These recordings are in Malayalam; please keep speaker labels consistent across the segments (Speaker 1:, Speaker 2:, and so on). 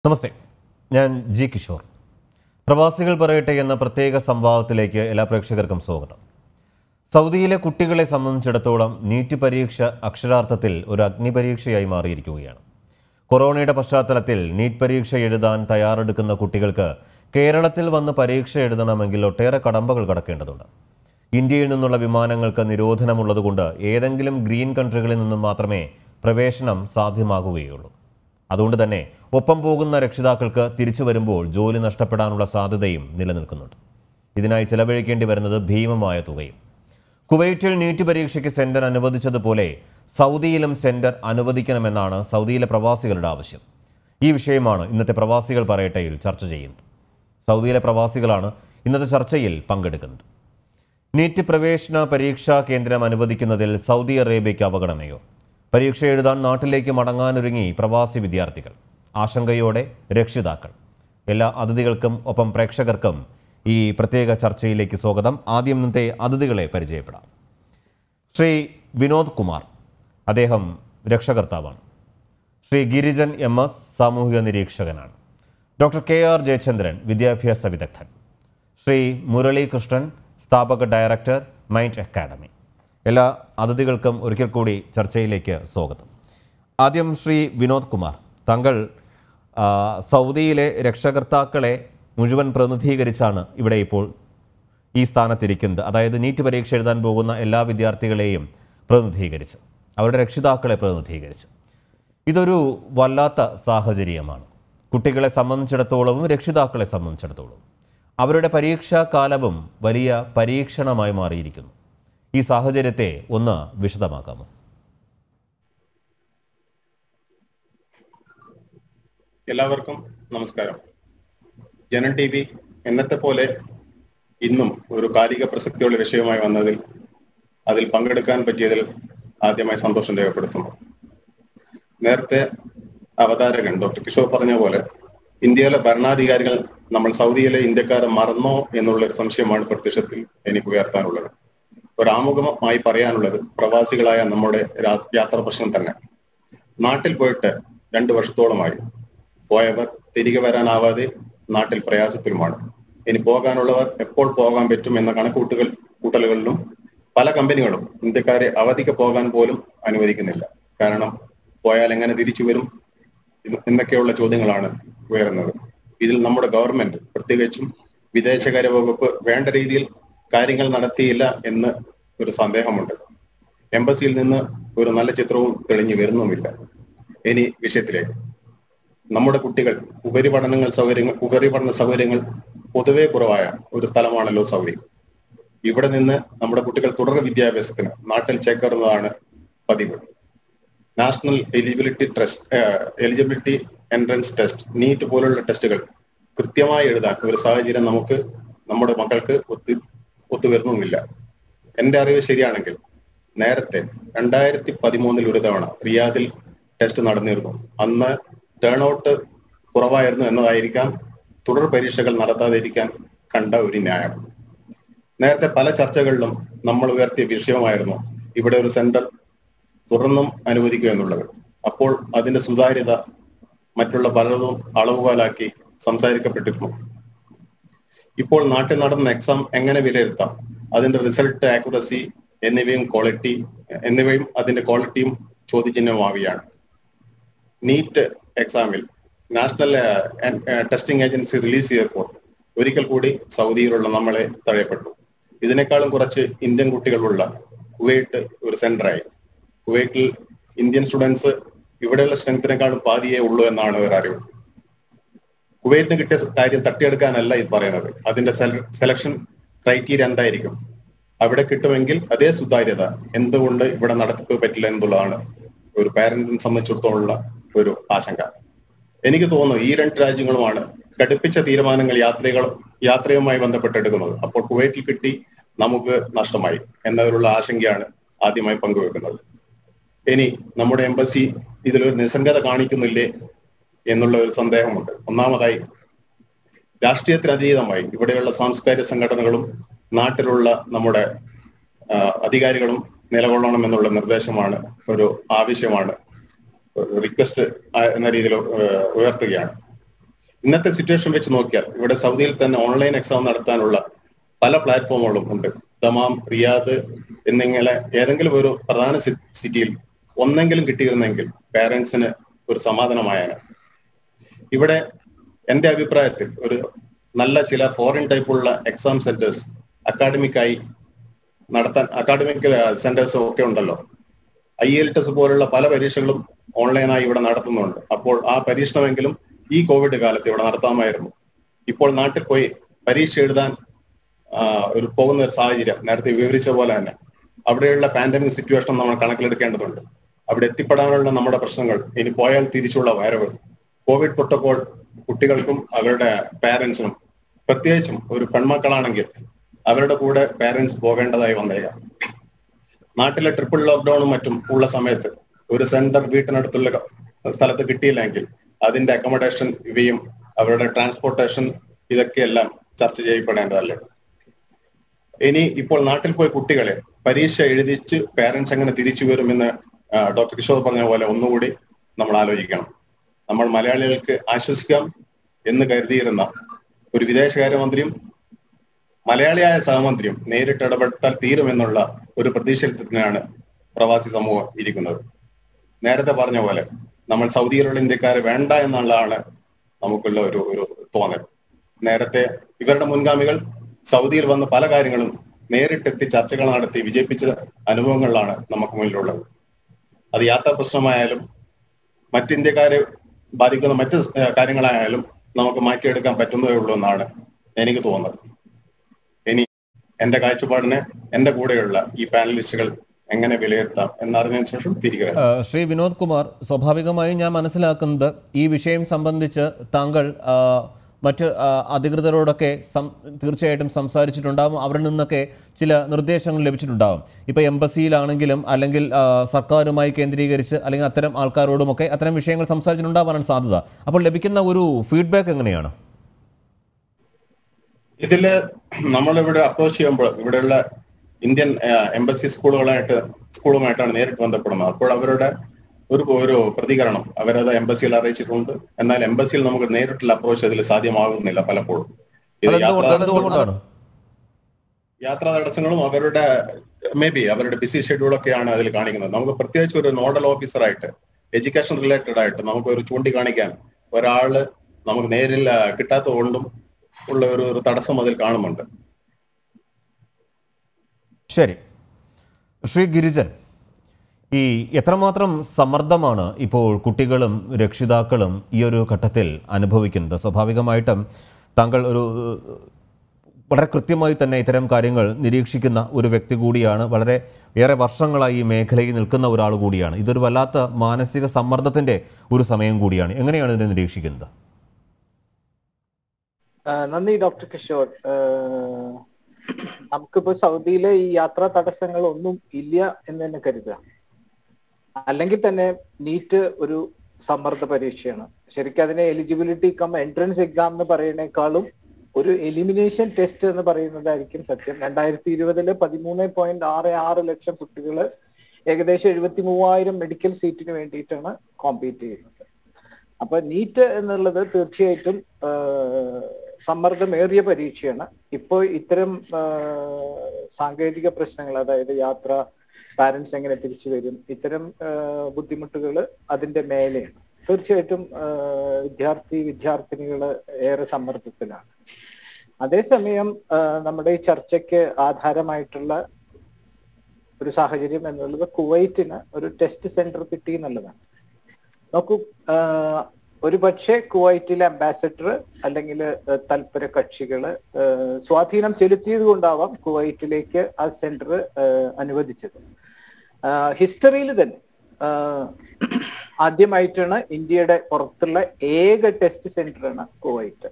Speaker 1: നമസ്തേ ഞാൻ ജി കിഷോർ പ്രവാസികൾ പറയട്ടെ എന്ന പ്രത്യേക സംവാദത്തിലേക്ക് എല്ലാ പ്രേക്ഷകർക്കും സ്വാഗതം സൗദിയിലെ കുട്ടികളെ സംബന്ധിച്ചിടത്തോളം നീറ്റ് പരീക്ഷ അക്ഷരാർത്ഥത്തിൽ ഒരു അഗ്നിപരീക്ഷയായി മാറിയിരിക്കുകയാണ് കൊറോണയുടെ പശ്ചാത്തലത്തിൽ നീറ്റ് പരീക്ഷ എഴുതാൻ തയ്യാറെടുക്കുന്ന കുട്ടികൾക്ക് കേരളത്തിൽ വന്ന് പരീക്ഷ എഴുതണമെങ്കിൽ ഒട്ടേറെ കടമ്പകൾ കടക്കേണ്ടതുണ്ട് ഇന്ത്യയിൽ നിന്നുള്ള വിമാനങ്ങൾക്ക് നിരോധനമുള്ളതുകൊണ്ട് ഏതെങ്കിലും ഗ്രീൻ കൺട്രികളിൽ നിന്നും മാത്രമേ പ്രവേശനം സാധ്യമാകുകയുള്ളൂ അതുകൊണ്ട് തന്നെ ഒപ്പം പോകുന്ന രക്ഷിതാക്കൾക്ക് തിരിച്ചു വരുമ്പോൾ ജോലി നഷ്ടപ്പെടാനുള്ള സാധ്യതയും നിലനിൽക്കുന്നുണ്ട് ഇതിനായി ചെലവഴിക്കേണ്ടി വരുന്നത് ഭീമമായ തുകയും കുവൈറ്റിൽ നീറ്റ് പരീക്ഷയ്ക്ക് സെന്റർ അനുവദിച്ചതുപോലെ സൗദിയിലും സെന്റർ അനുവദിക്കണമെന്നാണ് സൗദിയിലെ പ്രവാസികളുടെ ആവശ്യം ഈ വിഷയമാണ് ഇന്നത്തെ പ്രവാസികൾ പറയട്ടയിൽ ചർച്ച ചെയ്യുന്നത് സൗദിയിലെ പ്രവാസികളാണ് ഇന്നത്തെ ചർച്ചയിൽ പങ്കെടുക്കുന്നത് നീറ്റ് പ്രവേശന പരീക്ഷാ കേന്ദ്രം അനുവദിക്കുന്നതിൽ സൗദി അറേബ്യയ്ക്ക് അവഗണനയോ പരീക്ഷ എഴുതാൻ നാട്ടിലേക്ക് മടങ്ങാനൊരുങ്ങി പ്രവാസി വിദ്യാർത്ഥികൾ ആശങ്കയോടെ രക്ഷിതാക്കൾ എല്ലാ അതിഥികൾക്കും ഒപ്പം പ്രേക്ഷകർക്കും ഈ പ്രത്യേക ചർച്ചയിലേക്ക് സ്വാഗതം ആദ്യം ഇന്നത്തെ അതിഥികളെ പരിചയപ്പെടാം ശ്രീ വിനോദ് കുമാർ അദ്ദേഹം രക്ഷകർത്താവാണ് ശ്രീ ഗിരിജൻ എം എസ് സാമൂഹിക നിരീക്ഷകനാണ് ഡോക്ടർ കെ ആർ ജയചന്ദ്രൻ വിദ്യാഭ്യാസ വിദഗ്ധൻ ശ്രീ മുരളി കൃഷ്ണൻ സ്ഥാപക ഡയറക്ടർ മൈൻഡ് അക്കാഡമി എല്ലാ അതിഥികൾക്കും ഒരിക്കൽ കൂടി ചർച്ചയിലേക്ക് സ്വാഗതം ആദ്യം ശ്രീ വിനോദ് കുമാർ താങ്കൾ ആ, സൗദിയിലെ രക്ഷകർത്താക്കളെ മുഴുവൻ പ്രതിനിധീകരിച്ചാണ് ഇവിടെ ഇപ്പോൾ ഈ സ്ഥാനത്തിരിക്കുന്നത് അതായത് നീറ്റ് പരീക്ഷ എഴുതാൻ പോകുന്ന എല്ലാ വിദ്യാർത്ഥികളെയും പ്രതിനിധീകരിച്ച് അവരുടെ രക്ഷിതാക്കളെ പ്രതിനിധീകരിച്ച് ഇതൊരു വല്ലാത്ത സാഹചര്യമാണ് കുട്ടികളെ സംബന്ധിച്ചിടത്തോളവും രക്ഷിതാക്കളെ സംബന്ധിച്ചിടത്തോളവും അവരുടെ പരീക്ഷാ കാലവും വലിയ പരീക്ഷണമായി മാറിയിരിക്കുന്നു ഈ സാഹചര്യത്തെ ഒന്ന് വിശദമാക്കാമോ
Speaker 2: എല്ലാവർക്കും നമസ്കാരം ജനൻ ടി വി എന്നത്തെ പോലെ ഇന്നും ഒരു കാലിക പ്രസക്തിയുള്ള വിഷയമായി വന്നതിൽ അതിൽ പങ്കെടുക്കാൻ പറ്റിയതിൽ ആദ്യമായി സന്തോഷം രേഖപ്പെടുത്തുന്നു നേരത്തെ അവതാരകൻ ഡോക്ടർ കിഷോർ പറഞ്ഞ പോലെ ഇന്ത്യയിലെ ഭരണാധികാരികൾ നമ്മൾ സൗദിയിലെ ഇന്ത്യക്കാരെ മറന്നോ എന്നുള്ള ഒരു സംശയമാണ് പ്രത്യക്ഷത്തിൽ എനിക്ക് ഉയർത്താനുള്ളത് ഒരു ആമുഖമായി പറയാനുള്ളത് പ്രവാസികളായ നമ്മുടെ രാ- യാത്രാ പ്രശ്നം തന്നെ നാട്ടിൽ പോയിട്ട് രണ്ടു വർഷത്തോളമായി പോയവർ തിരികെ വരാനാവാതെ നാട്ടിൽ പ്രയാസത്തിലുമാണ് ഇനി പോകാനുള്ളവർ എപ്പോൾ പോകാൻ പറ്റും എന്ന കണക്കൂട്ടുകൾ കൂട്ടലുകളിലും പല കമ്പനികളും ഇന്ത്യക്കാരെ അവധിക്ക് പോകാൻ പോലും അനുവദിക്കുന്നില്ല കാരണം പോയാൽ എങ്ങനെ തിരിച്ചു വരും എന്ന് എന്നൊക്കെയുള്ള ചോദ്യങ്ങളാണ് ഉയർന്നത് ഇതിൽ നമ്മുടെ ഗവൺമെന്റ് പ്രത്യേകിച്ചും വിദേശകാര്യ വകുപ്പ് വേണ്ട രീതിയിൽ കാര്യങ്ങൾ നടത്തിയില്ല എന്ന് ഒരു സന്ദേഹമുണ്ട് എംബസിയിൽ നിന്ന് ഒരു നല്ല ചിത്രവും തെളിഞ്ഞു വരുന്നുമില്ല ഇനി വിഷയത്തിലേക്ക് നമ്മുടെ കുട്ടികൾ ഉപരിപഠനങ്ങൾ സൗകര്യങ്ങൾ ഉപരിപഠന സൗകര്യങ്ങൾ പൊതുവെ കുറവായ ഒരു സ്ഥലമാണല്ലോ സൗദി ഇവിടെ നിന്ന് നമ്മുടെ കുട്ടികൾ തുടർ വിദ്യാഭ്യാസത്തിന് നാട്ടിൽ ചേക്കേറുന്നതാണ് പതിവ് national eligibility test eligibility entrance test NEET പോലുള്ള ടെസ്റ്റുകൾ കൃത്യമായി എഴുതാൻ ഒരു സാഹചര്യം നമുക്ക് നമ്മുടെ മക്കൾക്ക് ഒത്തു ഒത്തുവരുന്നുമില്ല എന്റെ അറിവ് ശരിയാണെങ്കിൽ നേരത്തെ രണ്ടായിരത്തി പതിമൂന്നിൽ ഒരു തവണ റിയാദിൽ ടെസ്റ്റ് നടന്നിരുന്നു അന്ന് ടേൺ ഔട്ട് കുറവായിരുന്നു എന്നതായിരിക്കാം തുടർ പരീക്ഷകൾ നടത്താതിരിക്കാൻ കണ്ട ഒരു ന്യായം നേരത്തെ പല ചർച്ചകളിലും നമ്മൾ ഉയർത്തിയ വിഷയമായിരുന്നു ഇവിടെ ഒരു സെന്റർ തുടർന്നും അനുവദിക്കുക എന്നുള്ളത് അപ്പോൾ അതിന്റെ സുതാര്യത മറ്റുള്ള പലതും അളവുകോലാക്കി സംസാരിക്കപ്പെട്ടിരുന്നു ഇപ്പോൾ നാട്ടിൽ നടന്ന എക്സാം എങ്ങനെ വിലയിരുത്താം അതിന്റെ റിസൾട്ട് ആക്യുറസി എന്നിവയും ക്വാളിറ്റി എന്നിവയും അതിന്റെ ക്വാളിറ്റിയും ചോദ്യചിഹ്നമാവുകയാണ് നീറ്റ് എക്സാമിൽ നാഷണൽ ടെസ്റ്റിംഗ് ഏജൻസി റിലീസ് ചെയ്തപ്പോൾ ഒരിക്കൽ കൂടി സൗദിയിലുള്ള നമ്മളെ തഴയപ്പെട്ടു ഇതിനേക്കാളും കുറച്ച് ഇന്ത്യൻ കുട്ടികളുള്ള കുവൈറ്റ് ഒരു സെന്ററായി കുവൈറ്റിൽ ഇന്ത്യൻ സ്റ്റുഡൻസ് ഇവിടെയുള്ള സ്ട്രെങ്ത്തിനേക്കാളും പാതിയേ ഉള്ളൂ എന്നാണ് ഒരു അറിവ് കുവൈറ്റിന് കിട്ടിയ കാര്യം തട്ടിയെടുക്കാനല്ല ഇത് പറയുന്നത് അതിന്റെ സെലക്ഷൻ ക്രൈറ്റീരിയ എന്തായിരിക്കും അവിടെ കിട്ടുമെങ്കിൽ അതേ സുതാര്യത എന്തുകൊണ്ട് ഇവിടെ നടത്തിപ്പ് പറ്റില്ല എന്നുള്ളതാണ് ഒരു പാരന്റിനെ സംബന്ധിച്ചിടത്തോളമുള്ള ഒരു ആശങ്ക എനിക്ക് തോന്നുന്നു ഈ രണ്ട് രാജ്യങ്ങളുമാണ് കടുപ്പിച്ച തീരുമാനങ്ങൾ യാത്രികൾ യാത്രയുമായി ബന്ധപ്പെട്ടെടുക്കുന്നത് അപ്പോൾ കുവൈറ്റിൽ കിട്ടി നമുക്ക് നഷ്ടമായി എന്നതിലുള്ള ആശങ്കയാണ് ആദ്യമായി പങ്കുവെക്കുന്നത് ഇനി നമ്മുടെ എംബസി ഇതിലൊരു നിസ്സംഗത കാണിക്കുന്നില്ലേ എന്നുള്ള ഒരു സന്ദേഹമുണ്ട് ഒന്നാമതായി രാഷ്ട്രീയത്തിനതീതമായി ഇവിടെയുള്ള സാംസ്കാരിക സംഘടനകളും നാട്ടിലുള്ള നമ്മുടെ ആ, അധികാരികളും നിലകൊള്ളണം എന്നുള്ള നിർദ്ദേശമാണ് ഒരു ആവശ്യമാണ് റിക്വസ്റ്റ് എന്ന രീതിയിൽ ഏഹ്, ഉയർത്തുകയാണ് ഇന്നത്തെ സിറ്റുവേഷൻ വെച്ച് നോക്കിയാൽ ഇവിടെ സൗദിയിൽ തന്നെ ഓൺലൈൻ എക്സാം നടത്താനുള്ള പല പ്ലാറ്റ്ഫോമുകളും ഉണ്ട് ദമാം റിയാദ് എന്നിങ്ങനെ ഏതെങ്കിലും ഒരു പ്രധാന സിറ്റിയിൽ ഒന്നെങ്കിലും കിട്ടിയിരുന്നെങ്കിൽ പേരൻസിന് ഒരു സമാധാനമായാണ് ഇവിടെ എന്റെ അഭിപ്രായത്തിൽ ഒരു നല്ല ചില ഫോറിൻ ടൈപ്പുള്ള എക്സാം സെന്റേഴ്സ് അക്കാഡമിക്കായി നടത്താൻ അക്കാഡമിക് സെന്റേഴ്സ് ഒക്കെ ഉണ്ടല്ലോ ഐ എൽ ടെസ്റ്റ് പോലുള്ള പല പരീക്ഷകളും ഓൺലൈനായി ഇവിടെ നടത്തുന്നുണ്ട് അപ്പോൾ ആ പരീക്ഷണമെങ്കിലും ഈ കോവിഡ് കാലത്ത് ഇവിടെ നടത്താമായിരുന്നു ഇപ്പോൾ നാട്ടിൽ പോയി പരീക്ഷ എഴുതാൻ ഒരു പോകുന്ന ഒരു സാഹചര്യം നേരത്തെ വിവരിച്ച പോലെ തന്നെ അവിടെയുള്ള പാൻഡമിക് സിറ്റുവേഷൻ നമ്മൾ കണക്കിലെടുക്കേണ്ടതുണ്ട് അവിടെ എത്തിപ്പെടാനുള്ള നമ്മുടെ പ്രശ്നങ്ങൾ ഇനി പോയാൽ തിരിച്ചുള്ള വരവ് കോവിഡ് പ്രോട്ടോകോൾ കുട്ടികൾക്കും അവരുടെ പാരന്റ്സിനും പ്രത്യേകിച്ചും ഒരു പെൺമക്കളാണെങ്കിൽ അവരുടെ കൂടെ പാരന്റ്സ് പോകേണ്ടതായി വന്നേക്കാം നാട്ടിലെ ട്രിപ്പിൾ ലോക്ക്ഡൌണും മറ്റും ഉള്ള സമയത്ത് ഒരു സെന്റർ വീട്ടിനടുത്തുള്ള സ്ഥലത്ത് കിട്ടിയില്ലെങ്കിൽ അതിന്റെ അക്കോമഡേഷൻ ഇവയും അവരുടെ ട്രാൻസ്പോർട്ടേഷൻ ഇതൊക്കെയെല്ലാം ചർച്ച ചെയ്യപ്പെടേണ്ടതല്ലേ ഇനി ഇപ്പോൾ നാട്ടിൽ പോയ കുട്ടികളെ പരീക്ഷ എഴുതിച്ച് പാരന്റ്സ് എങ്ങനെ തിരിച്ചു വരുമെന്ന് ഡോക്ടർ കിഷോർ പറഞ്ഞ പോലെ ഒന്നുകൂടി നമ്മൾ ആലോചിക്കണം നമ്മൾ മലയാളികൾക്ക് ആശ്വസിക്കാം എന്ന് കരുതിയിരുന്ന ഒരു വിദേശകാര്യമന്ത്രിയും മലയാളിയായ സഹമന്ത്രിയും നേരിട്ട് ഇടപെട്ടാൽ തീരുമെന്നുള്ള ഒരു പ്രതീക്ഷയിൽ തന്നെയാണ് പ്രവാസി സമൂഹം ഇരിക്കുന്നത് നേരത്തെ പറഞ്ഞ പോലെ നമ്മൾ സൗദിയിലുള്ള ഇന്ത്യക്കാരെ വേണ്ട എന്നുള്ളതാണ് നമുക്കുള്ള ഒരു ഒരു തോന്നൽ നേരത്തെ ഇവരുടെ മുൻഗാമികൾ സൗദിയിൽ വന്ന പല കാര്യങ്ങളും നേരിട്ടെത്തി ചർച്ചകൾ നടത്തി വിജയിപ്പിച്ച അനുഭവങ്ങളിലാണ് നമുക്ക് മുന്നിലുള്ളത് അത് യാത്രാ പ്രശ്നമായാലും മറ്റ് ഇന്ത്യക്കാരെ ബാധിക്കുന്ന മറ്റ് കാര്യങ്ങളായാലും നമുക്ക് മാറ്റിയെടുക്കാൻ പറ്റുന്നതേ ഉള്ളൂ എന്നാണ് എനിക്ക് തോന്നുന്നത് ഇനി എന്റെ കാഴ്ചപ്പാടിനെ എന്റെ കൂടെയുള്ള ഈ പാനലിസ്റ്റുകൾ എങ്ങനെ വിലയിരുത്താം എന്നറിഞ്ഞതിന് ശേഷം തിരികെ
Speaker 1: ശ്രീ വിനോദ് കുമാർ സ്വാഭാവികമായും ഞാൻ മനസ്സിലാക്കുന്നത് ഈ വിഷയം സംബന്ധിച്ച് താങ്കൾ മറ്റ് അധികൃതരോടൊക്കെ സം തീർച്ചയായിട്ടും സംസാരിച്ചിട്ടുണ്ടാകും അവരിൽ നിന്നൊക്കെ ചില നിർദ്ദേശങ്ങൾ ലഭിച്ചിട്ടുണ്ടാകും ഇപ്പോൾ എംബസിയിലാണെങ്കിലും അല്ലെങ്കിൽ സർക്കാരുമായി കേന്ദ്രീകരിച്ച് അല്ലെങ്കിൽ അത്തരം ആൾക്കാരോടുമൊക്കെ അത്തരം വിഷയങ്ങൾ സംസാരിച്ചിട്ടുണ്ടാവാനാണ് സാധ്യത അപ്പോൾ ലഭിക്കുന്ന ഒരു ഫീഡ്ബാക്ക് എങ്ങനെയാണ്
Speaker 2: ഇതില് നമ്മളിവിടെ അപ്രോച്ച് ചെയ്യുമ്പോൾ ഇവിടെയുള്ള ഇന്ത്യൻ എംബസി സ്കൂളുകളായിട്ട് സ്കൂളുമായിട്ടാണ് നേരിട്ട് ബന്ധപ്പെടുന്നത് അപ്പോൾ അവരുടെ ഒരു ഒരു പ്രതികരണം അവരത് എംബസിയിൽ അറിയിച്ചിട്ടുണ്ട് എന്നാൽ എംബസിയിൽ നമുക്ക് നേരിട്ടുള്ള അപ്രോച്ച് അതിൽ സാധ്യമാകുന്നില്ല പലപ്പോഴും ഇത്
Speaker 1: എന്തുകൊണ്ടാണ്
Speaker 2: യാത്രാ തടസ്സങ്ങളും അവരുടെ മേ ബി അവരുടെ ബിസി ഷെഡ്യൂളൊക്കെയാണ് അതിൽ കാണിക്കുന്നത് നമുക്ക് പ്രത്യേകിച്ച് ഒരു നോഡൽ ഓഫീസറായിട്ട് എഡ്യൂക്കേഷൻ റിലേറ്റഡ് ആയിട്ട് നമുക്ക് ഒരു ചൂണ്ടിക്കാണിക്കാൻ ഒരാള് നമുക്ക് നേരിൽ കിട്ടാത്ത കൊണ്ടും ഉള്ള ഒരു ഒരു തടസ്സം അതിൽ കാണുന്നുണ്ട്
Speaker 1: ശരി ശ്രീ ഗിരിജൻ ഈ എത്രമാത്രം സമ്മർദ്ദമാണ് ഇപ്പോൾ കുട്ടികളും രക്ഷിതാക്കളും ഈ ഒരു ഘട്ടത്തിൽ അനുഭവിക്കുന്നത് സ്വാഭാവികമായിട്ടും താങ്കൾ ഒരു വളരെ കൃത്യമായി തന്നെ ഇത്തരം കാര്യങ്ങൾ നിരീക്ഷിക്കുന്ന ഒരു വ്യക്തി കൂടിയാണ് വളരെ ഏറെ വർഷങ്ങളായി ഈ മേഖലയിൽ നിൽക്കുന്ന ഒരാൾ കൂടിയാണ് ഇതൊരു വല്ലാത്ത മാനസിക സമ്മർദ്ദത്തിൻ്റെ ഒരു സമയം കൂടിയാണ് എങ്ങനെയാണ് ഇതിനെ നിരീക്ഷിക്കുന്നത്
Speaker 3: നന്ദി ഡോക്ടർ കിഷോർ നമുക്കിപ്പോ സൗദിയിലെ ഈ യാത്രാ തടസ്സങ്ങൾ ഒന്നും ഇല്ല എന്ന് തന്നെ കരുതുക അല്ലെങ്കിൽ തന്നെ നീറ്റ് ഒരു സമ്മർദ്ദ പരീക്ഷയാണ് ശരിക്കും അതിനെ എലിജിബിലിറ്റി കം എൻട്രൻസ് എക്സാം എന്ന് പറയുന്നേക്കാളും ഒരു എലിമിനേഷൻ ടെസ്റ്റ് എന്ന് പറയുന്നതായിരിക്കും സത്യം രണ്ടായിരത്തി ഇരുപതില് പതിമൂന്ന് പോയിന്റ് ആറ് ആറ് ലക്ഷം കുട്ടികൾ ഏകദേശം എഴുപത്തി മൂവായിരം മെഡിക്കൽ സീറ്റിന് വേണ്ടിയിട്ടാണ് കോമ്പീറ്റ് ചെയ്യുന്നത് അപ്പൊ നീറ്റ് എന്നുള്ളത് തീർച്ചയായിട്ടും സമ്മർദ്ദമേറിയ പരീക്ഷയാണ് ഇപ്പോൾ ഇത്തരം സാങ്കേതിക പ്രശ്നങ്ങൾ അതായത് യാത്ര പാരന്റ്സ് എങ്ങനെ തിരിച്ചു വരും ഇത്തരം ബുദ്ധിമുട്ടുകൾ അതിന്റെ മേലെയാണ് തീർച്ചയായിട്ടും വിദ്യാർത്ഥി വിദ്യാർത്ഥിനികൾ ഏറെ സമ്മർദ്ദത്തിലാണ് അതേസമയം നമ്മുടെ ഈ ചർച്ചയ്ക്ക് ആധാരമായിട്ടുള്ള ഒരു സാഹചര്യം എന്നുള്ളത് കുവൈറ്റിന് ഒരു ടെസ്റ്റ് സെന്റർ കിട്ടി എന്നുള്ളതാണ് നോക്കൂ ഒരു പക്ഷേ കുവൈറ്റിലെ അംബാസഡർ അല്ലെങ്കിൽ തൽപര കക്ഷികള് സ്വാധീനം ചെലുത്തിയത് കൊണ്ടാവാം കുവൈറ്റിലേക്ക് ആ സെന്റർ അനുവദിച്ചത് ഹിസ്റ്ററിയിൽ തന്നെ ആദ്യമായിട്ടാണ് ഇന്ത്യയുടെ പുറത്തുള്ള ഏക ടെസ്റ്റ് സെന്ററാണ് കുവൈറ്റ്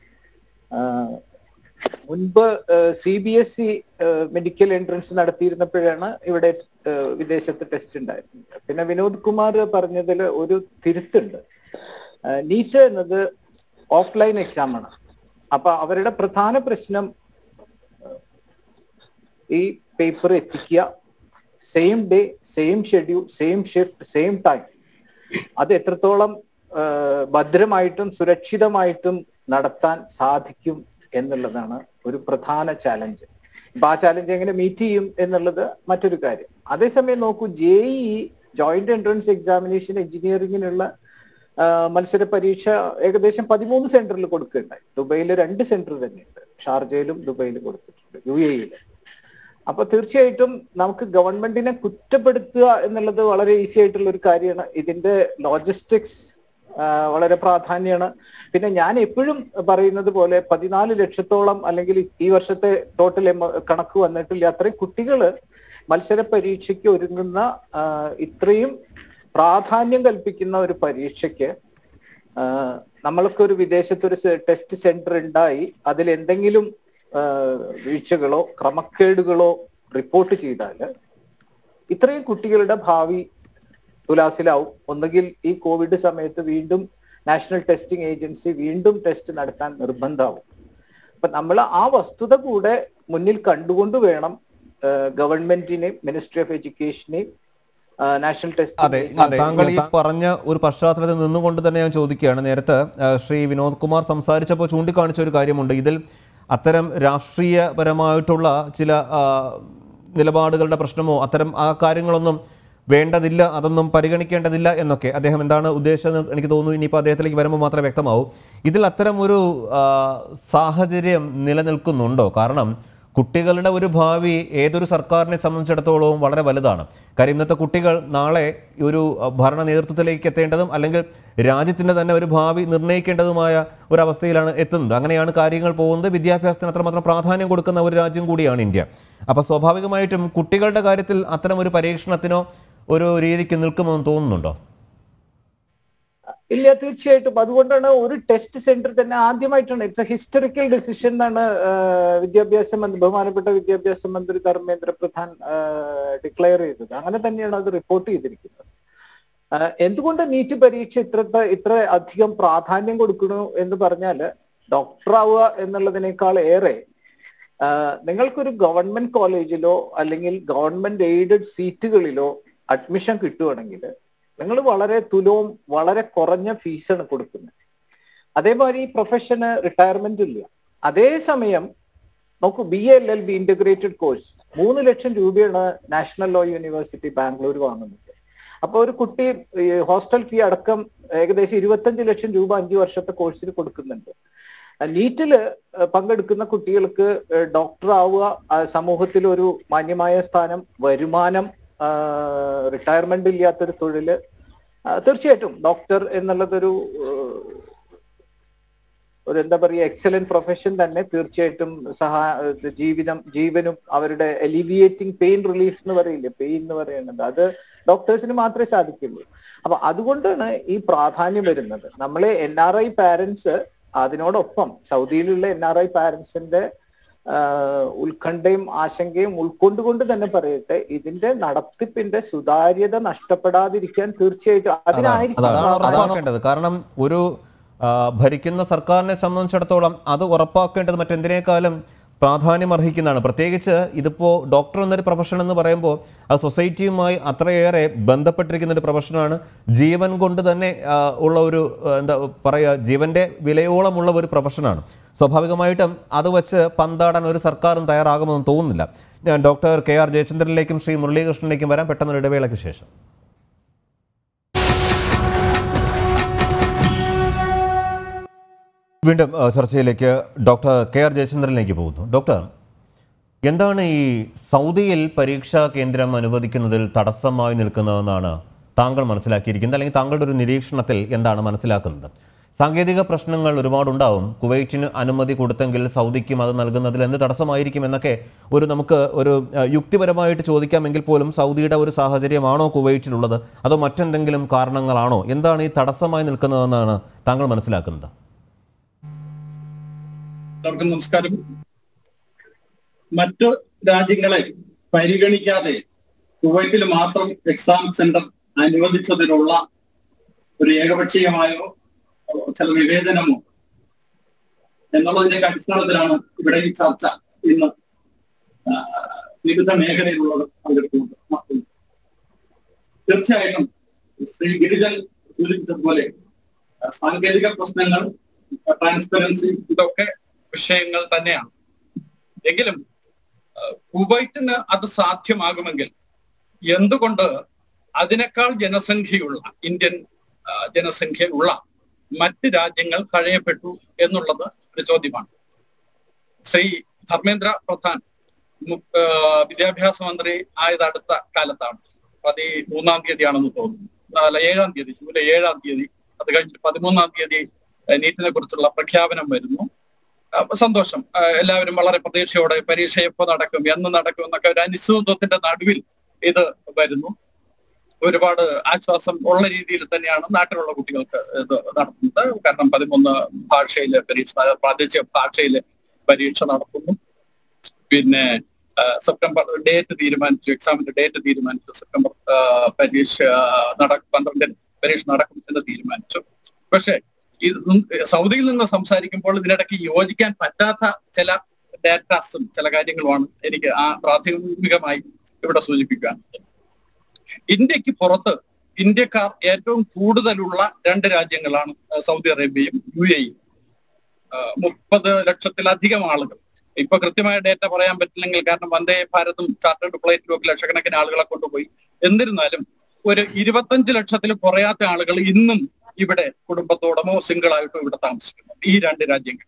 Speaker 3: മുൻപ് C B S E medical entrance നടത്തിയിരുന്നപ്പോഴാണ് ഇവിടെ വിദേശത്ത് ടെസ്റ്റ് ഉണ്ടായിരുന്നത് പിന്നെ വിനോദ് കുമാർ പറഞ്ഞതിൽ ഒരു തിരുത്തുണ്ട് നീറ്റ് എന്നത് ഓഫ്ലൈൻ എക്സാം ആണ് അപ്പൊ അവരുടെ പ്രധാന പ്രശ്നം ഈ പേപ്പർ എത്തിക്കുക same day same schedule same shift same time അത് എത്രത്തോളം ആ, ഭദ്രമായിട്ടും സുരക്ഷിതമായിട്ടും നടത്താൻ സാധിക്കും എന്നുള്ളതാണ് ഒരു പ്രധാന ചാലഞ്ച് അപ്പൊ ആ ചാലഞ്ച് എങ്ങനെ മീറ്റ് ചെയ്യും എന്നുള്ളത് മറ്റൊരു കാര്യം അതേസമയം നോക്കൂ J E joint entrance examination എഞ്ചിനീയറിംഗിനുള്ള ആ, മത്സര പരീക്ഷ ഏകദേശം പതിമൂന്ന് സെന്ററിൽ കൊടുക്കുകയുണ്ടായി ദുബൈയിൽ രണ്ട് സെന്റർ തന്നെയുണ്ട് ഷാർജയിലും ദുബൈയിലും കൊടുത്തിട്ടുണ്ട് യു എയിൽ അപ്പൊ തീർച്ചയായിട്ടും നമുക്ക് ഗവൺമെന്റിനെ കുറ്റപ്പെടുത്തുക എന്നുള്ളത് വളരെ ഈസി ആയിട്ടുള്ള ഒരു കാര്യമാണ് ഇതിന്റെ ലോജിസ്റ്റിക്സ് വളരെ പ്രാധാന്യമാണ് പിന്നെ ഞാൻ എപ്പോഴും പറയുന്നത് പോലെ പതിനാല് ലക്ഷത്തോളം അല്ലെങ്കിൽ ഈ വർഷത്തെ ടോട്ടൽ കണക്ക് വന്നിട്ടില്ല അത്രയും കുട്ടികള് മത്സര പരീക്ഷയ്ക്ക് ഒരുങ്ങുന്ന ആ, ഇത്രയും പ്രാധാന്യം കൽപ്പിക്കുന്ന ഒരു പരീക്ഷയ്ക്ക് ആ, നമ്മൾക്ക് ഒരു വിദേശത്ത് ഒരു ടെസ്റ്റ് സെന്റർ ഉണ്ടായി അതിൽ എന്തെങ്കിലും ആ, വീഴ്ചകളോ ക്രമക്കേടുകളോ റിപ്പോർട്ട് ചെയ്താൽ ഇത്രയും കുട്ടികളുടെ ഭാവി തുലാസിലാവും ഒന്നുകിൽ ഈ കോവിഡ് സമയത്ത് വീണ്ടും നാഷണൽ ടെസ്റ്റിംഗ് ഏജൻസി വീണ്ടും ടെസ്റ്റ് നടത്താൻ നിർബന്ധമാവും അപ്പൊ നമ്മൾ ആ വസ്തുത കൂടെ മുന്നിൽ കണ്ടുകൊണ്ട് വേണം ഗവൺമെന്റിനെയും മിനിസ്ട്രി ഓഫ് എഡ്യൂക്കേഷനെയും നാഷണൽ
Speaker 1: അതെ
Speaker 3: ടെസ്റ്റ്
Speaker 1: താങ്കൾ ഈ പറഞ്ഞ ഒരു പശ്ചാത്തലത്തിൽ നിന്നുകൊണ്ട് തന്നെ ഞാൻ ചോദിക്കുകയാണ് നേരത്തെ ആ, ശ്രീ വിനോദ് കുമാർ സംസാരിച്ചപ്പോൾ ചൂണ്ടിക്കാണിച്ച ഒരു കാര്യമുണ്ട് ഇതിൽ അത്തരം രാഷ്ട്രീയപരമായിട്ടുള്ള ചില ആ, നിലപാടുകളുടെ പ്രശ്നമോ അത്തരം ആ കാര്യങ്ങളൊന്നും വേണ്ടതില്ല അതൊന്നും പരിഗണിക്കേണ്ടതില്ല എന്നൊക്കെ അദ്ദേഹം എന്താണ് ഉദ്ദേശിച്ചത് എനിക്ക് തോന്നുന്നു ഇനിയിപ്പോൾ അദ്ദേഹത്തിലേക്ക് വരുമ്പോൾ മാത്രമേ വ്യക്തമാവൂ ഇതിൽ അത്തരം ഒരു ആ, സാഹചര്യം നിലനിൽക്കുന്നുണ്ടോ കാരണം കുട്ടികളുടെ ഒരു ഭാവി ഏതൊരു സർക്കാരിനെ സംബന്ധിച്ചിടത്തോളവും വളരെ വലുതാണ് കാര്യം ഇന്നത്തെ കുട്ടികൾ നാളെ ഒരു അഹ്, ഭരണ നേതൃത്വത്തിലേക്ക് എത്തേണ്ടതും അല്ലെങ്കിൽ രാജ്യത്തിൻ്റെ തന്നെ ഒരു ഭാവി നിർണ്ണയിക്കേണ്ടതുമായ ഒരവസ്ഥയിലാണ് എത്തുന്നത് അങ്ങനെയാണ് കാര്യങ്ങൾ പോകുന്നത് വിദ്യാഭ്യാസത്തിന് അത്രമാത്രം പ്രാധാന്യം കൊടുക്കുന്ന ഒരു രാജ്യം കൂടിയാണ് ഇന്ത്യ അപ്പോൾ സ്വാഭാവികമായിട്ടും കുട്ടികളുടെ കാര്യത്തിൽ അത്തരം ഒരു പരീക്ഷണത്തിനോ ഒരു രീതിക്ക് നിൽക്കുമെന്ന് തോന്നുന്നുണ്ടോ
Speaker 3: ഇല്ല തീർച്ചയായിട്ടും അതുകൊണ്ടാണ് ഒരു ടെസ്റ്റ് സെന്റർ തന്നെ ആദ്യമായിട്ടാണ് ഇറ്റ്സ് എ ഹിസ്റ്ററിക്കൽ ഡിസിഷൻ എന്നാണ് ആ, വിദ്യാഭ്യാസ മന്ത്രി ബഹുമാനപ്പെട്ട വിദ്യാഭ്യാസ മന്ത്രി ധർമ്മേന്ദ്ര പ്രധാൻ ഡിക്ലെയർ ചെയ്തത് അങ്ങനെ തന്നെയാണ് അത് റിപ്പോർട്ട് ചെയ്തിരിക്കുന്നത് ആ, എന്തുകൊണ്ട് നീറ്റ് പരീക്ഷ ഇത്ര ഇത്ര അധികം പ്രാധാന്യം കൊടുക്കണു എന്ന് പറഞ്ഞാൽ ഡോക്ടർ ആവുക എന്നുള്ളതിനേക്കാൾ ഏറെ ആ, നിങ്ങൾക്കൊരു ഗവൺമെന്റ് കോളേജിലോ അല്ലെങ്കിൽ ഗവൺമെന്റ് എയ്ഡഡ് സീറ്റുകളിലോ അഡ്മിഷൻ കിട്ടുവാണെങ്കിൽ നിങ്ങൾ വളരെ തുലവും വളരെ കുറഞ്ഞ ഫീസാണ് കൊടുക്കുന്നത് അതേമാതിരി ഈ പ്രൊഫഷന് റിട്ടയർമെന്റ് ഇല്ല അതേസമയം നോക്കൂ B L L B integrated course മൂന്ന് ലക്ഷം രൂപയാണ് നാഷണൽ ലോ യൂണിവേഴ്സിറ്റി ബാംഗ്ലൂർ വാങ്ങുന്നത് അപ്പൊ ഒരു കുട്ടി ഈ ഹോസ്റ്റൽ ഫീ അടക്കം ഏകദേശം ഇരുപത്തഞ്ച് ലക്ഷം രൂപ അഞ്ചു വർഷത്തെ കോഴ്സിന് കൊടുക്കുന്നുണ്ട് നീറ്റില് പങ്കെടുക്കുന്ന കുട്ടികൾക്ക് ഡോക്ടർ ആവുക ആ, സമൂഹത്തിൽ ഒരു മാന്യമായ സ്ഥാനം വരുമാനം റിട്ടയർമെന്റ് ഇല്ലാത്തൊരു തൊഴില് ആ, തീർച്ചയായിട്ടും ഡോക്ടർ എന്നുള്ളതൊരു ഏഹ്, ഒരു എന്താ പറയുക എക്സലന്റ് പ്രൊഫഷൻ തന്നെ തീർച്ചയായിട്ടും സഹാ ഇത് ജീവിതം ജീവനും അവരുടെ എലിവിയേറ്റിംഗ് പെയിൻ റിലീഫ് എന്ന് പറയില്ലേ പെയിൻ എന്ന് പറയുന്നത് അത് ഡോക്ടേഴ്സിന് മാത്രമേ സാധിക്കുള്ളൂ അപ്പൊ അതുകൊണ്ടാണ് ഈ പ്രാധാന്യം വരുന്നത് നമ്മളെ എൻ ആർ ഐ പാരന്റ്സ് അതിനോടൊപ്പം സൗദിയിലുള്ള എൻ ആർ ഐ പാരന്റ്സിന്റെ ഉത്കണ്ഠയും ആശങ്കയും ഉൾക്കൊണ്ടുകൊണ്ട് തന്നെ പറയട്ടെ ഇതിന്റെ നടത്തിപ്പിന്റെ സുതാര്യത നഷ്ടപ്പെടാതിരിക്കാൻ തീർച്ചയായിട്ടും
Speaker 1: അതാണ്
Speaker 3: അതിനായിരിക്കും
Speaker 1: അതാണ്
Speaker 3: പ്രാധാന്യം.
Speaker 1: ഉറപ്പാക്കേണ്ടത് കാരണം ഒരു ആ, ഭരിക്കുന്ന സർക്കാരിനെ സംബന്ധിച്ചിടത്തോളം അത് ഉറപ്പാക്കേണ്ടത് മറ്റെന്തിനേക്കാളും പ്രാധാന്യം അർഹിക്കുന്നതാണ് പ്രത്യേകിച്ച് ഇതിപ്പോൾ ഡോക്ടർ എന്നൊരു പ്രൊഫഷൻ എന്ന് പറയുമ്പോൾ അത് സൊസൈറ്റിയുമായി അത്രയേറെ ബന്ധപ്പെട്ടിരിക്കുന്ന ഒരു പ്രൊഫഷനാണ് ജീവൻ കൊണ്ട് തന്നെ ആ, ഉള്ള ഒരു ആ, എന്താ പറയുക ജീവൻ്റെ വിലയോളമുള്ള ഒരു പ്രൊഫഷനാണ് സ്വാഭാവികമായിട്ടും അത് വെച്ച് പന്താടാൻ ഒരു സർക്കാരും തയ്യാറാകുമെന്ന് തോന്നുന്നില്ല ഞാൻ ഡോക്ടർ കെ ആർ ജയചന്ദ്രനിലേക്കും ശ്രീ മുരളീകൃഷ്ണനിലേക്കും വരാം പെട്ടെന്നൊരു ഇടവേളയ്ക്ക് ശേഷം വീണ്ടും ആ, ചർച്ചയിലേക്ക് ഡോക്ടർ കെ ആർ ജയചന്ദ്രനിലേക്ക് പോകുന്നു ഡോക്ടർ എന്താണ് ഈ സൗദിയിൽ പരീക്ഷാ കേന്ദ്രം അനുവദിക്കുന്നതിൽ തടസ്സമായി നിൽക്കുന്നതെന്നാണ് താങ്കൾ മനസ്സിലാക്കിയിരിക്കുന്നത് അല്ലെങ്കിൽ താങ്കളുടെ ഒരു നിരീക്ഷണത്തിൽ എന്താണ് മനസ്സിലാക്കുന്നത് സാങ്കേതിക പ്രശ്നങ്ങൾ ഒരുപാടുണ്ടാവും കുവൈറ്റിന് അനുമതി കൊടുത്തെങ്കിൽ സൗദിക്കും അത് നൽകുന്നതിൽ എന്ത് തടസ്സമായിരിക്കും എന്നൊക്കെ ഒരു നമുക്ക് ഒരു ആ, യുക്തിപരമായിട്ട് ചോദിക്കാമെങ്കിൽ പോലും സൗദിയുടെ ഒരു സാഹചര്യമാണോ കുവൈറ്റിലുള്ളത് അതോ മറ്റെന്തെങ്കിലും കാരണങ്ങളാണോ എന്താണ് ഈ തടസ്സമായി നിൽക്കുന്നതെന്നാണ് താങ്കൾ മനസ്സിലാക്കുന്നത്
Speaker 4: എല്ലാവർക്കും നമസ്കാരം മറ്റു രാജ്യങ്ങളെ പരിഗണിക്കാതെ കുവൈറ്റിൽ മാത്രം എക്സാം സെന്റർ അനുവദിച്ചതിനുള്ള ഒരു ഏകപക്ഷീയമായോ ചില വിവേചനമോ എന്നുള്ളതിന്റെ അടിസ്ഥാനത്തിലാണ് ഇവിടെ ഈ ചർച്ച ഇന്ന് ആ, വിവിധ മേഖലയിലുള്ളത് പങ്കെടുത്തുകൊണ്ട് നടത്തുന്നത് തീർച്ചയായിട്ടും ശ്രീ ഗിരിജൻ സൂചിപ്പിച്ചതുപോലെ സാങ്കേതിക പ്രശ്നങ്ങൾ ട്രാൻസ്പെറൻസി ഇതൊക്കെ വിഷയങ്ങൾ തന്നെയാണ് എങ്കിലും ആ, കുവൈറ്റിന് അത് സാധ്യമാകുമെങ്കിൽ എന്തുകൊണ്ട് അതിനേക്കാൾ ജനസംഖ്യയുള്ള ഇന്ത്യൻ ആ, ജനസംഖ്യയുള്ള മറ്റ് രാജ്യങ്ങൾ തഴയപ്പെട്ടു എന്നുള്ളത് ഒരു ചോദ്യമാണ് ശ്രീ ധർമ്മേന്ദ്ര പ്രധാൻ മു- ആ, വിദ്യാഭ്യാസ മന്ത്രി ആയത് അടുത്ത കാലത്താണ് പതി മൂന്നാം തീയതിയാണെന്ന് തോന്നുന്നു അല്ല ഏഴാം തീയതി ജൂലൈ ഏഴാം തീയതി അത് കഴിഞ്ഞിട്ട് പതിമൂന്നാം തീയതി ആ, നീറ്റിനെ കുറിച്ചുള്ള പ്രഖ്യാപനം വരുന്നു അപ്പൊ സന്തോഷം ആ, എല്ലാവരും വളരെ പ്രതീക്ഷയോടെ പരീക്ഷ എപ്പോ നടക്കും എന്ന് നടക്കും എന്നൊക്കെ ഒരു അനിശ്ചിതത്വത്തിന്റെ നടുവിൽ ഇത് വരുന്നു ഒരുപാട് ആശ്വാസം ഉള്ള രീതിയിൽ തന്നെയാണ് നാട്ടിലുള്ള കുട്ടികൾക്ക് ഇത് നടത്തുന്നത് കാരണം പതിമൂന്ന് ഭാഷയില് പരീക്ഷ പ്രാദേശിക ഭാഷയില് പരീക്ഷ നടത്തുന്നു പിന്നെ ആ, സെപ്റ്റംബർ ഡേറ്റ് തീരുമാനിച്ചു എക്സാമിന്റെ ഡേറ്റ് തീരുമാനിച്ചു സെപ്റ്റംബർ ആ, പരീക്ഷ നടക്കും പന്ത്രണ്ടിന് പരീക്ഷ നടക്കും എന്ന് തീരുമാനിച്ചു പക്ഷെ ഇത് സൗദിയിൽ നിന്ന് സംസാരിക്കുമ്പോൾ ഇതിനിടയ്ക്ക് യോജിക്കാൻ പറ്റാത്ത ചില ഡാറ്റാസും ചില കാര്യങ്ങളുമാണ് എനിക്ക് ആ പ്രാഥമികമായി ഇവിടെ സൂചിപ്പിക്കാൻ ഇന്ത്യക്ക് പുറത്ത് ഇന്ത്യക്കാർ ഏറ്റവും കൂടുതലുള്ള രണ്ട് രാജ്യങ്ങളാണ് ആ, സൗദി അറേബ്യയും യു എയും മുപ്പത് ലക്ഷത്തിലധികം ആളുകൾ ഇപ്പൊ കൃത്യമായ ഡേറ്റ പറയാൻ പറ്റില്ലെങ്കിൽ കാരണം വന്ദേ ഭാരതും ചാർട്ടേഡ് ഫ്ലൈറ്റിലും ഒക്കെ ലക്ഷക്കണക്കിന് ആളുകളെ കൊണ്ടുപോയി എന്നിരുന്നാലും ഒരു ഇരുപത്തഞ്ച് ലക്ഷത്തിൽ കുറയാത്ത ആളുകൾ ഇന്നും ഇവിടെ കുടുംബത്തോടമോ സിംഗിൾ ആയിട്ടോ ഇവിടെ താമസിക്കുന്നു ഈ രണ്ട് രാജ്യങ്ങൾ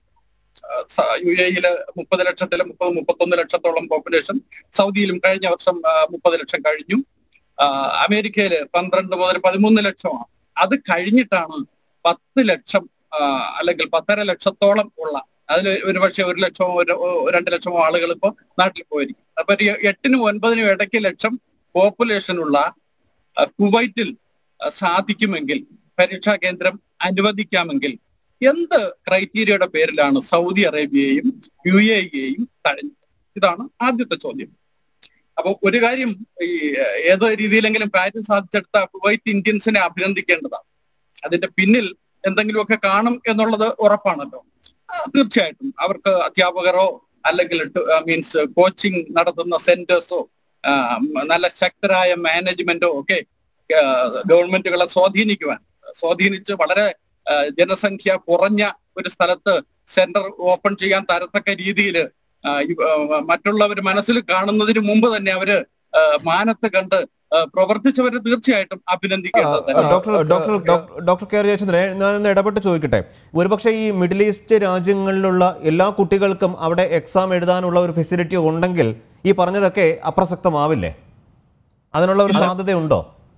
Speaker 4: യു എയില് മുപ്പത് ലക്ഷത്തില് മുപ്പത് മുപ്പത്തൊന്ന് ലക്ഷത്തോളം പോപ്പുലേഷൻ സൗദിയിലും കഴിഞ്ഞ വർഷം മുപ്പത് ലക്ഷം കഴിഞ്ഞു ആ, അമേരിക്കയില് പന്ത്രണ്ട് മുതൽ പതിമൂന്ന് ലക്ഷമാണ് അത് കഴിഞ്ഞിട്ടാണ് പത്ത് ലക്ഷം ആ, അല്ലെങ്കിൽ പത്തര ലക്ഷത്തോളം ഉള്ള അതിൽ ഒരു പക്ഷേ ഒരു ലക്ഷമോ ഒരു ഒരു രണ്ട് ലക്ഷമോ ആളുകൾ ഇപ്പോ നാട്ടിൽ പോയിരിക്കും അപ്പൊ ഒരു എട്ടിനും ഒൻപതിനും ഇടയ്ക്ക് ലക്ഷം പോപ്പുലേഷൻ ഉള്ള ആ, കുവൈറ്റിൽ ആ, സാധിക്കുമെങ്കിൽ പരീക്ഷാ കേന്ദ്രം അനുവദിക്കാമെങ്കിൽ എന്ത് ക്രൈറ്റീരിയയുടെ പേരിലാണ് സൗദി അറേബ്യയെയും യു എയെയും തഴഞ്ഞത് ഇതാണ് ആദ്യത്തെ ചോദ്യം അപ്പൊ ഒരു കാര്യം ഈ ഏഹ്, ഏത് രീതിയിലെങ്കിലും കാര്യം സാധിച്ചെടുത്ത കുവൈറ്റ് ഇന്ത്യൻസിനെ അഭിനന്ദിക്കേണ്ടതാണ് അതിന്റെ പിന്നിൽ എന്തെങ്കിലുമൊക്കെ കാണും എന്നുള്ളത് ഉറപ്പാണല്ലോ ആ, തീർച്ചയായിട്ടും അവർക്ക് അധ്യാപകരോ അല്ലെങ്കിൽ മീൻസ് കോച്ചിങ് നടത്തുന്ന സെന്റേഴ്സോ നല്ല ശക്തരായ മാനേജ്മെന്റോ ഒക്കെ ആ, ഗവൺമെന്റുകളെ സ്വാധീനിക്കുവാൻ സ്വാധീനിച്ച് വളരെ ആ, ജനസംഖ്യ കുറഞ്ഞ ഒരു സ്ഥലത്ത് സെന്റർ ഓപ്പൺ ചെയ്യാൻ തരത്തക്ക രീതിയിൽ മറ്റുള്ളവർ മനസ്സിൽ കാണുന്നതിന് മുമ്പ് തന്നെ അവര് ആ, മാനത്ത് കണ്ട് ആ, പ്രവർത്തിച്ചവരെ തീർച്ചയായിട്ടും അഭിനന്ദിക്കേണ്ടത് തന്നെ
Speaker 1: doctor doctor doctor- doctor K R Jayachandran ഞാൻ ഒന്ന് ഇടപെട്ട് ചോദിക്കട്ടെ ഒരുപക്ഷെ ഈ മിഡിൽ ഈസ്റ്റ് രാജ്യങ്ങളിലുള്ള എല്ലാ കുട്ടികൾക്കും അവിടെ എക്സാം എഴുതാനുള്ള ഒരു ഫെസിലിറ്റി ഉണ്ടെങ്കിൽ ഈ പറഞ്ഞതൊക്കെ അപ്രസക്തമാവില്ലേ അതിനുള്ള ഒരു സാധ്യതയുണ്ടോ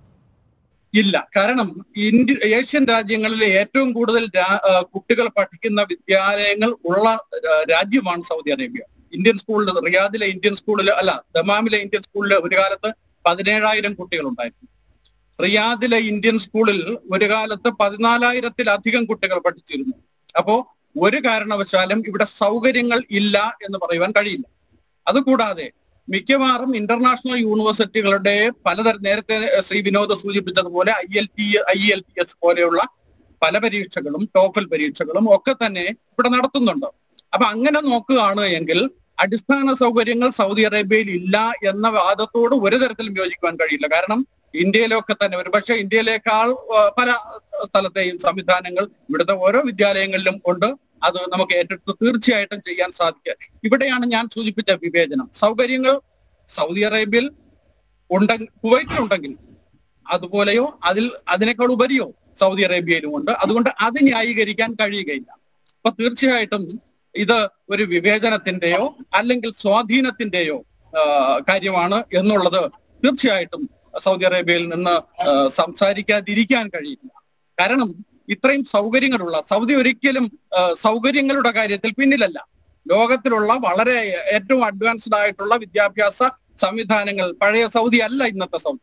Speaker 4: ഇല്ല കാരണം ഇന്ത്യ ഏഷ്യൻ രാജ്യങ്ങളിലെ ഏറ്റവും കൂടുതൽ രാ- ആ, കുട്ടികൾ പഠിക്കുന്ന വിദ്യാലയങ്ങൾ ഉള്ള ആ, രാജ്യമാണ് സൗദി അറേബ്യ ഇന്ത്യൻ സ്കൂളിൽ റിയാദിലെ ഇന്ത്യൻ സ്കൂളിൽ അല്ല ദമാമിലെ ഇന്ത്യൻ സ്കൂളിൽ ഒരു കാലത്ത് പതിനേഴായിരം കുട്ടികൾ ഉണ്ടായിരുന്നു റിയാദിലെ ഇന്ത്യൻ സ്കൂളിൽ ഒരു കാലത്ത് പതിനാലായിരത്തിലധികം കുട്ടികൾ പഠിച്ചിരുന്നു അപ്പോ ഒരു കാരണവശാലും ഇവിടെ സൗകര്യങ്ങൾ ഇല്ല എന്ന് പറയുവാൻ കഴിയില്ല അതുകൂടാതെ മിക്കവാറും ഇന്റർനാഷണൽ യൂണിവേഴ്സിറ്റികളുടെ പലതരം നേരത്തെ ശ്രീ വിനോദ് സൂചിപ്പിച്ചതുപോലെ I L T I L T S പോലെയുള്ള പല പരീക്ഷകളും ടോഫൽ പരീക്ഷകളും ഒക്കെ തന്നെ ഇവിടെ നടത്തുന്നുണ്ട് അപ്പൊ അങ്ങനെ നോക്കുകയാണ് എങ്കിൽ അടിസ്ഥാന സൗകര്യങ്ങൾ സൗദി അറേബ്യയിൽ ഇല്ല എന്ന വാദത്തോട് ഒരു തരത്തിലും യോജിക്കുവാൻ കഴിയില്ല കാരണം ഇന്ത്യയിലൊക്കെ തന്നെ ഒരുപക്ഷെ ഇന്ത്യയിലേക്കാൾ ആ, പല സ്ഥലത്തെയും സംവിധാനങ്ങൾ ഇവിടുത്തെ ഓരോ വിദ്യാലയങ്ങളിലും ഉണ്ട് അത് നമുക്ക് ഏറ്റെടുത്ത് തീർച്ചയായിട്ടും ചെയ്യാൻ സാധിക്കുക ഇവിടെയാണ് ഞാൻ സൂചിപ്പിച്ച വിവേചനം സൗകര്യങ്ങൾ സൗദി അറേബ്യയിൽ ഉണ്ടെങ്കിൽ കുവൈറ്റിലുണ്ടെങ്കിൽ അതുപോലെയോ അതിൽ അതിനേക്കാൾ ഉപരിയോ സൗദി അറേബ്യയിലും ഉണ്ട് അതുകൊണ്ട് അത് ന്യായീകരിക്കാൻ കഴിയുകയില്ല അപ്പൊ തീർച്ചയായിട്ടും ഇത് ഒരു വിവേചനത്തിന്റെയോ അല്ലെങ്കിൽ സ്വാധീനത്തിന്റെയോ ആ, കാര്യമാണ് എന്നുള്ളത് തീർച്ചയായിട്ടും സൗദി അറേബ്യയിൽ നിന്ന് ആ, സംസാരിക്കാതിരിക്കാൻ കഴിയില്ല കാരണം ഇത്രയും സൗകര്യങ്ങളുള്ള സൗദി ഒരിക്കലും ആ, സൗകര്യങ്ങളുടെ കാര്യത്തിൽ പിന്നിലല്ല ലോകത്തിലുള്ള വളരെ ഏറ്റവും അഡ്വാൻസ്ഡ് ആയിട്ടുള്ള വിദ്യാഭ്യാസ സംവിധാനങ്ങൾ പഴയ സൗദി അല്ല ഇന്നത്തെ സൗദി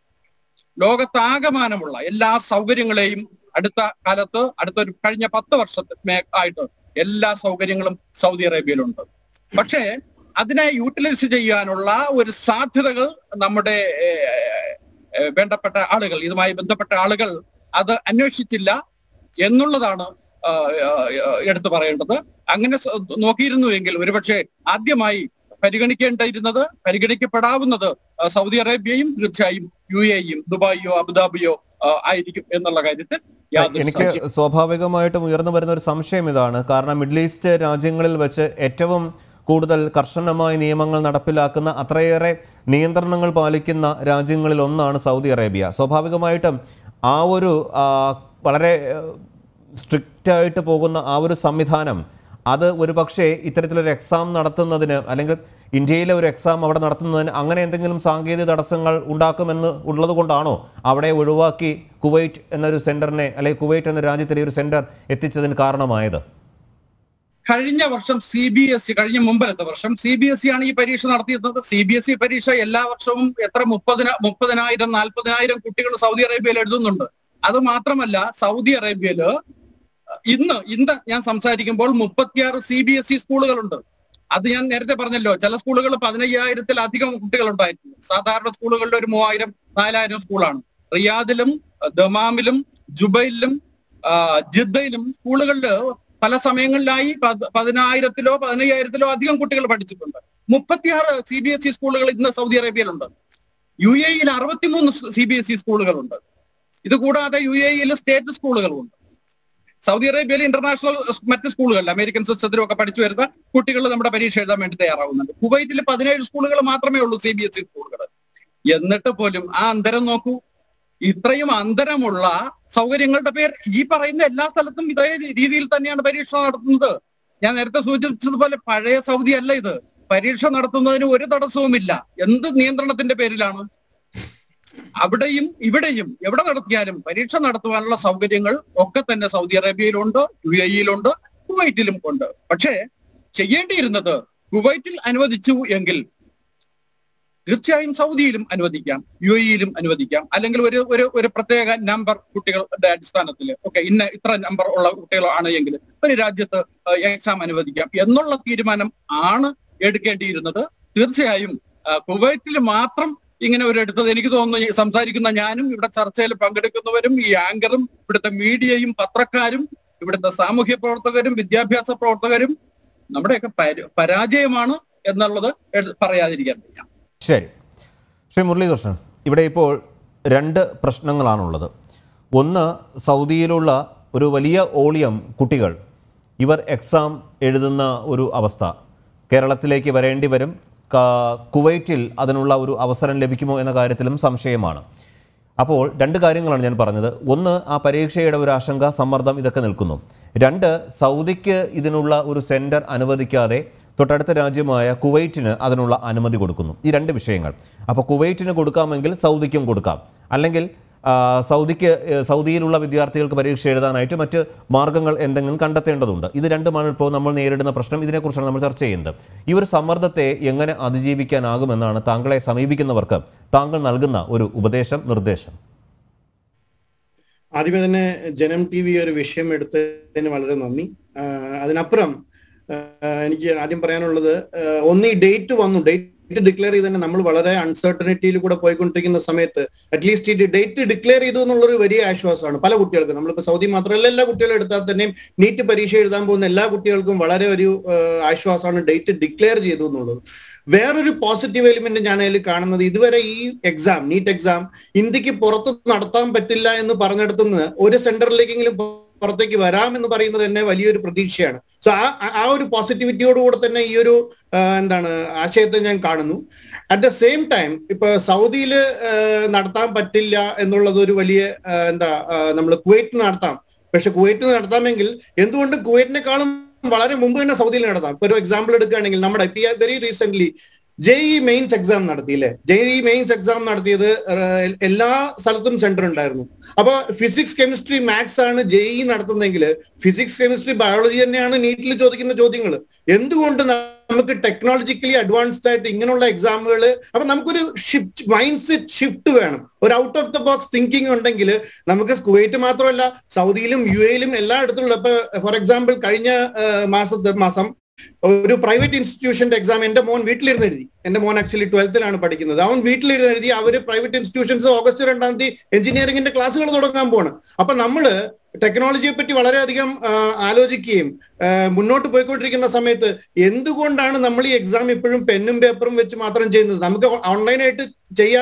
Speaker 4: ലോകത്താകമാനമുള്ള എല്ലാ സൗകര്യങ്ങളെയും അടുത്ത കാലത്ത് അടുത്ത ഒരു കഴിഞ്ഞ പത്ത് വർഷത്തെ മേ- ആയിട്ട് എല്ലാ സൗകര്യങ്ങളും സൗദി അറേബ്യയിലുണ്ട് പക്ഷേ അതിനെ യൂട്ടിലൈസ് ചെയ്യാനുള്ള ഒരു സാധ്യതകൾ നമ്മുടെ ഏഹ്, ഏഹ്, വേണ്ടപ്പെട്ട ആളുകൾ ഇതുമായി ബന്ധപ്പെട്ട ആളുകൾ അത് അന്വേഷിച്ചില്ല എന്നുള്ളതാണ് ആഹ്, ആഹ്, എടുത്തു പറയേണ്ടത് അങ്ങനെ സ- നോക്കിയിരുന്നുവെങ്കിൽ ഒരുപക്ഷെ ആദ്യമായി പരിഗണിക്കേണ്ടിയിരുന്നത് പരിഗണിക്കപ്പെടാവുന്നത് ആ, സൗദി അറേബ്യയും തീർച്ചയായും യു എയും ദുബായിയോ അബുദാബിയോ ആ, ആയിരിക്കും എന്നുള്ള കാര്യത്തിൽ യാതൊരു
Speaker 1: എനിക്ക് സ്വാഭാവികമായിട്ടും ഉയർന്നു വരുന്ന ഒരു സംശയം ഇതാണ് കാരണം മിഡിൽ ഈസ്റ്റ് രാജ്യങ്ങളിൽ വെച്ച് ഏറ്റവും കൂടുതൽ കർശനമായ നിയമങ്ങൾ നടപ്പിലാക്കുന്ന അത്രയേറെ നിയന്ത്രണങ്ങൾ പാലിക്കുന്ന രാജ്യങ്ങളിൽ ഒന്നാണ് സൗദി അറേബ്യ സ്വാഭാവികമായിട്ടും ആ ഒരു ആ, വളരെ സ്ട്രിക്റ്റ് ആയിട്ട് പോകുന്ന ആ ഒരു സംവിധാനം അത് ഒരു പക്ഷേ ഇത്തരത്തിലൊരു എക്സാം നടത്തുന്നതിന് അല്ലെങ്കിൽ ഇന്ത്യയിലെ ഒരു എക്സാം അവിടെ നടത്തുന്നതിന് അങ്ങനെ എന്തെങ്കിലും സാങ്കേതിക തടസ്സങ്ങൾ ഉണ്ടാക്കുമെന്ന് ഉള്ളത് കൊണ്ടാണോ അവിടെ ഒഴിവാക്കി കുവൈറ്റ് എന്നൊരു സെന്ററിനെ അല്ലെങ്കിൽ കുവൈറ്റ് എന്ന രാജ്യത്തിലെ ഒരു സെന്റർ എത്തിച്ചതിന് കാരണമായത്
Speaker 4: കഴിഞ്ഞ വർഷം സി ബി എസ് ഇ കഴിഞ്ഞ മുമ്പലത്തെ വർഷം സി ബി എസ് ഇ ആണ് ഈ പരീക്ഷ നടത്തിയിരുന്നത് സി ബി എസ് ഇ പരീക്ഷ എല്ലാ വർഷവും എത്ര മുപ്പതിന മുപ്പതിനായിരം നാൽപ്പതിനായിരം കുട്ടികൾ സൗദി അറേബ്യയിൽ എഴുതുന്നുണ്ട് അത് മാത്രമല്ല സൗദി അറേബ്യയില് ഇന്ന് ഇന്ന് ഞാൻ സംസാരിക്കുമ്പോൾ മുപ്പത്തിയാറ് സി ബി എസ് ഇ സ്കൂളുകളുണ്ട് അത് ഞാൻ നേരത്തെ പറഞ്ഞല്ലോ ചില സ്കൂളുകൾ പതിനയ്യായിരത്തിലധികം കുട്ടികളുണ്ടായിരുന്നു സാധാരണ സ്കൂളുകളിൽ ഒരു മൂവായിരം നാലായിരം സ്കൂളാണ് റിയാദിലും ദമാമിലും ജുബൈലിലും ആ, ജിദ്ദയിലും സ്കൂളുകളിൽ പല സമയങ്ങളിലായി പത് പതിനായിരത്തിലോ പതിനയ്യായിരത്തിലോ അധികം കുട്ടികൾ പഠിച്ചിട്ടുണ്ട് മുപ്പത്തിയാറ് സി ബി എസ് ഇ സ്കൂളുകൾ ഇന്ന് സൗദി അറേബ്യയിലുണ്ട് യു എയിൽ അറുപത്തിമൂന്ന് സി ബി എസ് ഇ സ്കൂളുകളുണ്ട് ഇത് കൂടാതെ യു എയിൽ സ്റ്റേറ്റ് സ്കൂളുകളുമുണ്ട് സൗദി അറേബ്യയിൽ ഇന്റർനാഷണൽ മറ്റ് സ്കൂളുകളിൽ അമേരിക്കൻ സിസ്റ്റത്തിലും ഒക്കെ പഠിച്ചു വരുന്ന കുട്ടികൾ നമ്മുടെ പരീക്ഷ എഴുതാൻ വേണ്ടി തയ്യാറാവുന്നുണ്ട് കുവൈറ്റിൽ പതിനേഴ് സ്കൂളുകൾ മാത്രമേ ഉള്ളൂ സി ബി എസ് ഇ സ്കൂളുകൾ എന്നിട്ട് പോലും ആ അന്തരം നോക്കൂ ഇത്രയും അന്തരമുള്ള സൗകര്യങ്ങളുടെ പേർ ഈ പറയുന്ന എല്ലാ സ്ഥലത്തും ഇതേ രീതിയിൽ തന്നെയാണ് പരീക്ഷ നടത്തുന്നത് ഞാൻ നേരത്തെ സൂചിപ്പിച്ചതുപോലെ പഴയ സൗദി അല്ല ഇത് പരീക്ഷ നടത്തുന്നതിന് ഒരു തടസ്സവുമില്ല എന്ത് നിയന്ത്രണത്തിന്റെ പേരിലാണ് അവിടെയും ഇവിടെയും എവിടെ നടത്തിയാലും പരീക്ഷ നടത്തുവാനുള്ള സൗകര്യങ്ങൾ ഒക്കെ തന്നെ സൗദി അറേബ്യയിലുണ്ട് യു എയിലുണ്ട് കുവൈറ്റിലും ഉണ്ട് പക്ഷേ ചെയ്യേണ്ടിയിരുന്നത് കുവൈറ്റിൽ അനുവദിച്ചു എങ്കിൽ തീർച്ചയായും സൗദിയിലും അനുവദിക്കാം യു എയിലും അനുവദിക്കാം അല്ലെങ്കിൽ ഒരു ഒരു ഒരു പ്രത്യേക നമ്പർ കുട്ടികളുടെ അടിസ്ഥാനത്തിൽ ഓക്കെ ഇന്ന ഇത്ര നമ്പർ ഉള്ള കുട്ടികളാണ് എങ്കിൽ ഒരു രാജ്യത്ത് എക്സാം അനുവദിക്കാം എന്നുള്ള തീരുമാനം ആണ് എടുക്കേണ്ടിയിരുന്നത് തീർച്ചയായും ആ, കുവൈറ്റിൽ മാത്രം ഇങ്ങനെ ഒരു എടുത്തത് എനിക്ക് തോന്നുന്നു ഈ സംസാരിക്കുന്ന ഞാനും ഇവിടെ ചർച്ചയിൽ പങ്കെടുക്കുന്നവരും ഈ ആങ്കറും ഇവിടുത്തെ മീഡിയയും പത്രക്കാരും ഇവിടുത്തെ സാമൂഹ്യ പ്രവർത്തകരും വിദ്യാഭ്യാസ പ്രവർത്തകരും നമ്മുടെയൊക്കെ പര- പരാജയമാണ് എന്നുള്ളത് എടു- പറയാതിരിക്കാൻ വയ്യ
Speaker 1: ശരി ശ്രീ മുരളീകൃഷ്ണൻ ഇവിടെ ഇപ്പോൾ രണ്ട് പ്രശ്നങ്ങളാണുള്ളത് ഒന്ന് സൗദിയിലുള്ള ഒരു വലിയ ഓളിയം കുട്ടികൾ ഇവർ എക്സാം എഴുതുന്ന ഒരു അവസ്ഥ കേരളത്തിലേക്ക് വരേണ്ടി വരും ക- കുവൈറ്റിൽ അതിനുള്ള ഒരു അവസരം ലഭിക്കുമോ എന്ന കാര്യത്തിലും സംശയമാണ് അപ്പോൾ രണ്ട് കാര്യങ്ങളാണ് ഞാൻ പറഞ്ഞത് ഒന്ന് ആ പരീക്ഷയുടെ ഒരു ആശങ്ക സമ്മർദ്ദം ഇതൊക്കെ നിൽക്കുന്നു രണ്ട് സൗദിക്ക് ഇതിനുള്ള ഒരു സെന്റർ അനുവദിക്കാതെ തൊട്ടടുത്ത രാജ്യമായ കുവൈറ്റിന് അതിനുള്ള അനുമതി കൊടുക്കുന്നു ഈ രണ്ട് വിഷയങ്ങൾ അപ്പോൾ കുവൈറ്റിന് കൊടുക്കാമെങ്കിൽ സൗദിക്കും കൊടുക്കാം അല്ലെങ്കിൽ ആ, സൗദിക്ക് ഏ, സൗദിയിലുള്ള വിദ്യാർത്ഥികൾക്ക് പരീക്ഷ എഴുതാനായിട്ട് മറ്റ് മാർഗങ്ങൾ എന്തെങ്കിലും കണ്ടെത്തേണ്ടതുണ്ട് ഇത് രണ്ടുമാണ് ഇപ്പോൾ നമ്മൾ നേരിടുന്ന പ്രശ്നം ഇതിനെക്കുറിച്ചാണ് നമ്മൾ ചർച്ച ചെയ്യുന്നത് ഈ ഒരു സമ്മർദ്ദത്തെ എങ്ങനെ അതിജീവിക്കാനാകുമെന്നാണ് താങ്കളെ സമീപിക്കുന്നവർക്ക് താങ്കൾ നൽകുന്ന ഒരു ഉപദേശം നിർദ്ദേശം
Speaker 5: ആദ്യമേ തന്നെ ജനം ടി വി ഒരു വിഷയം എടുത്തതിന് വളരെ നന്ദി ആഹ് അതിനപ്പുറം ആഹ് എനിക്ക് ആദ്യം പറയാനുള്ളത് ആഹ് ഒന്ന് ഈ ഡേറ്റ് വന്നു ഡേറ്റ് ഡിക്ലെയർ ചെയ്ത് തന്നെ നമ്മൾ വളരെ അൺസർട്ടനിറ്റിയിൽ കൂടെ പോയിക്കൊണ്ടിരിക്കുന്ന സമയത്ത് അറ്റ്ലീസ്റ്റ് ഈ ഡേറ്റ് ഡിക്ലെയർ ചെയ്തു എന്നുള്ളൊരു വലിയ ആശ്വാസമാണ് പല കുട്ടികൾക്കും നമ്മളിപ്പോൾ സൗദി മാത്രമല്ല എല്ലാ കുട്ടികളും എടുത്താൽ തന്നെയും നീറ്റ് പരീക്ഷ എഴുതാൻ പോകുന്ന എല്ലാ കുട്ടികൾക്കും വളരെ ഒരു ആഹ് ആശ്വാസമാണ് ഡേറ്റ് ഡിക്ലെയർ ചെയ്തു എന്നുള്ളത് വേറൊരു പോസിറ്റീവ് എലിമെന്റ് ഞാൻ അതിൽ കാണുന്നത് ഇതുവരെ ഈ എക്സാം നീറ്റ് എക്സാം ഇന്ത്യക്ക് പുറത്ത് നടത്താൻ പറ്റില്ല എന്ന് പറഞ്ഞെടുത്തുനിന്ന് ഒരു സെന്ററിലേക്കെങ്കിലും പുറത്തേക്ക് വരാം എന്ന് പറയുന്നത് തന്നെ വലിയൊരു പ്രതീക്ഷയാണ് സോ ആ ആ- ആ ഒരു പോസിറ്റിവിറ്റിയോടുകൂടെ തന്നെ ഈ ഒരു ആ, എന്താണ് ആശയത്തെ ഞാൻ കാണുന്നു അറ്റ് ദ സെയിം ടൈം ഇപ്പൊ സൗദിയിൽ നടത്താൻ പറ്റില്ല എന്നുള്ളത് ഒരു വലിയ ആ, എന്താ നമ്മൾ കുവൈറ്റ് നടത്താം പക്ഷെ കുവൈറ്റ് നടത്താമെങ്കിൽ എന്തുകൊണ്ട് കുവൈറ്റിനെക്കാളും വളരെ മുമ്പ് തന്നെ സൗദിയിൽ നടത്താം ഇപ്പൊ ഒരു എക്സാമ്പിൾ എടുക്കുകയാണെങ്കിൽ നമ്മുടെ very recent JEE Mains exam നടത്തിയില്ലേ ജെഇ മെയിൻസ് എക്സാം നടത്തിയത് ഏഹ്, എല്ലാ സ്ഥലത്തും സെന്റർ ഉണ്ടായിരുന്നു അപ്പൊ ഫിസിക്സ് കെമിസ്ട്രി മാത്സ് ആണ് ജെഇ നടത്തുന്നതെങ്കിൽ ഫിസിക്സ് കെമിസ്ട്രി ബയോളജി തന്നെയാണ് നീറ്റിൽ ചോദിക്കുന്ന ചോദ്യങ്ങൾ എന്തുകൊണ്ട് നമുക്ക് ടെക്നോളജിക്കലി അഡ്വാൻസ്ഡ് ആയിട്ട് ഇങ്ങനെയുള്ള എക്സാമുകൾ അപ്പൊ നമുക്കൊരു ഷിഫ്റ്റ് മൈൻഡ് സെറ്റ് ഷിഫ്റ്റ് വേണം ഒരു out of the box thinking ഉണ്ടെങ്കിൽ നമുക്ക് കുവൈറ്റ് മാത്രമല്ല സൗദിയിലും യു എയിലും എല്ലായിടത്തും ഇപ്പൊ ഫോർ എക്സാമ്പിൾ കഴിഞ്ഞ ഏഹ്, മാസത്തെ മാസം ഒരു പ്രൈവറ്റ് ഇൻസ്റ്റിറ്റ്യൂഷന്റെ എക്സാം എന്റെ മോൻ വീട്ടിലിരുന്ന് എഴുതി എന്റെ മോൻ ആക്ച്വലി ട്വൽത്തിലാണ് പഠിക്കുന്നത് അവൻ വീട്ടിലിരുന്ന് എഴുതി അവര് പ്രൈവറ്റ് ഇൻസ്റ്റിറ്റ്യൂഷൻസ് ഓഗസ്റ്റ് രണ്ടാം തീയതി എഞ്ചിനീയറിംഗിന്റെ ക്ലാസ്സുകൾ തുടങ്ങാൻ പോവാണ് അപ്പൊ നമ്മള് ടെക്നോളജിയെ പറ്റി വളരെയധികം ആ, ആലോചിക്കുകയും ആ, മുന്നോട്ട് പോയിക്കൊണ്ടിരിക്കുന്ന സമയത്ത് എന്തുകൊണ്ടാണ് നമ്മൾ ഈ എക്സാം ഇപ്പോഴും പെന്നും പേപ്പറും വെച്ച് മാത്രം ചെയ്യുന്നത് നമുക്ക് ഓൺലൈനായിട്ട് ചെയ്യാമല്ലോ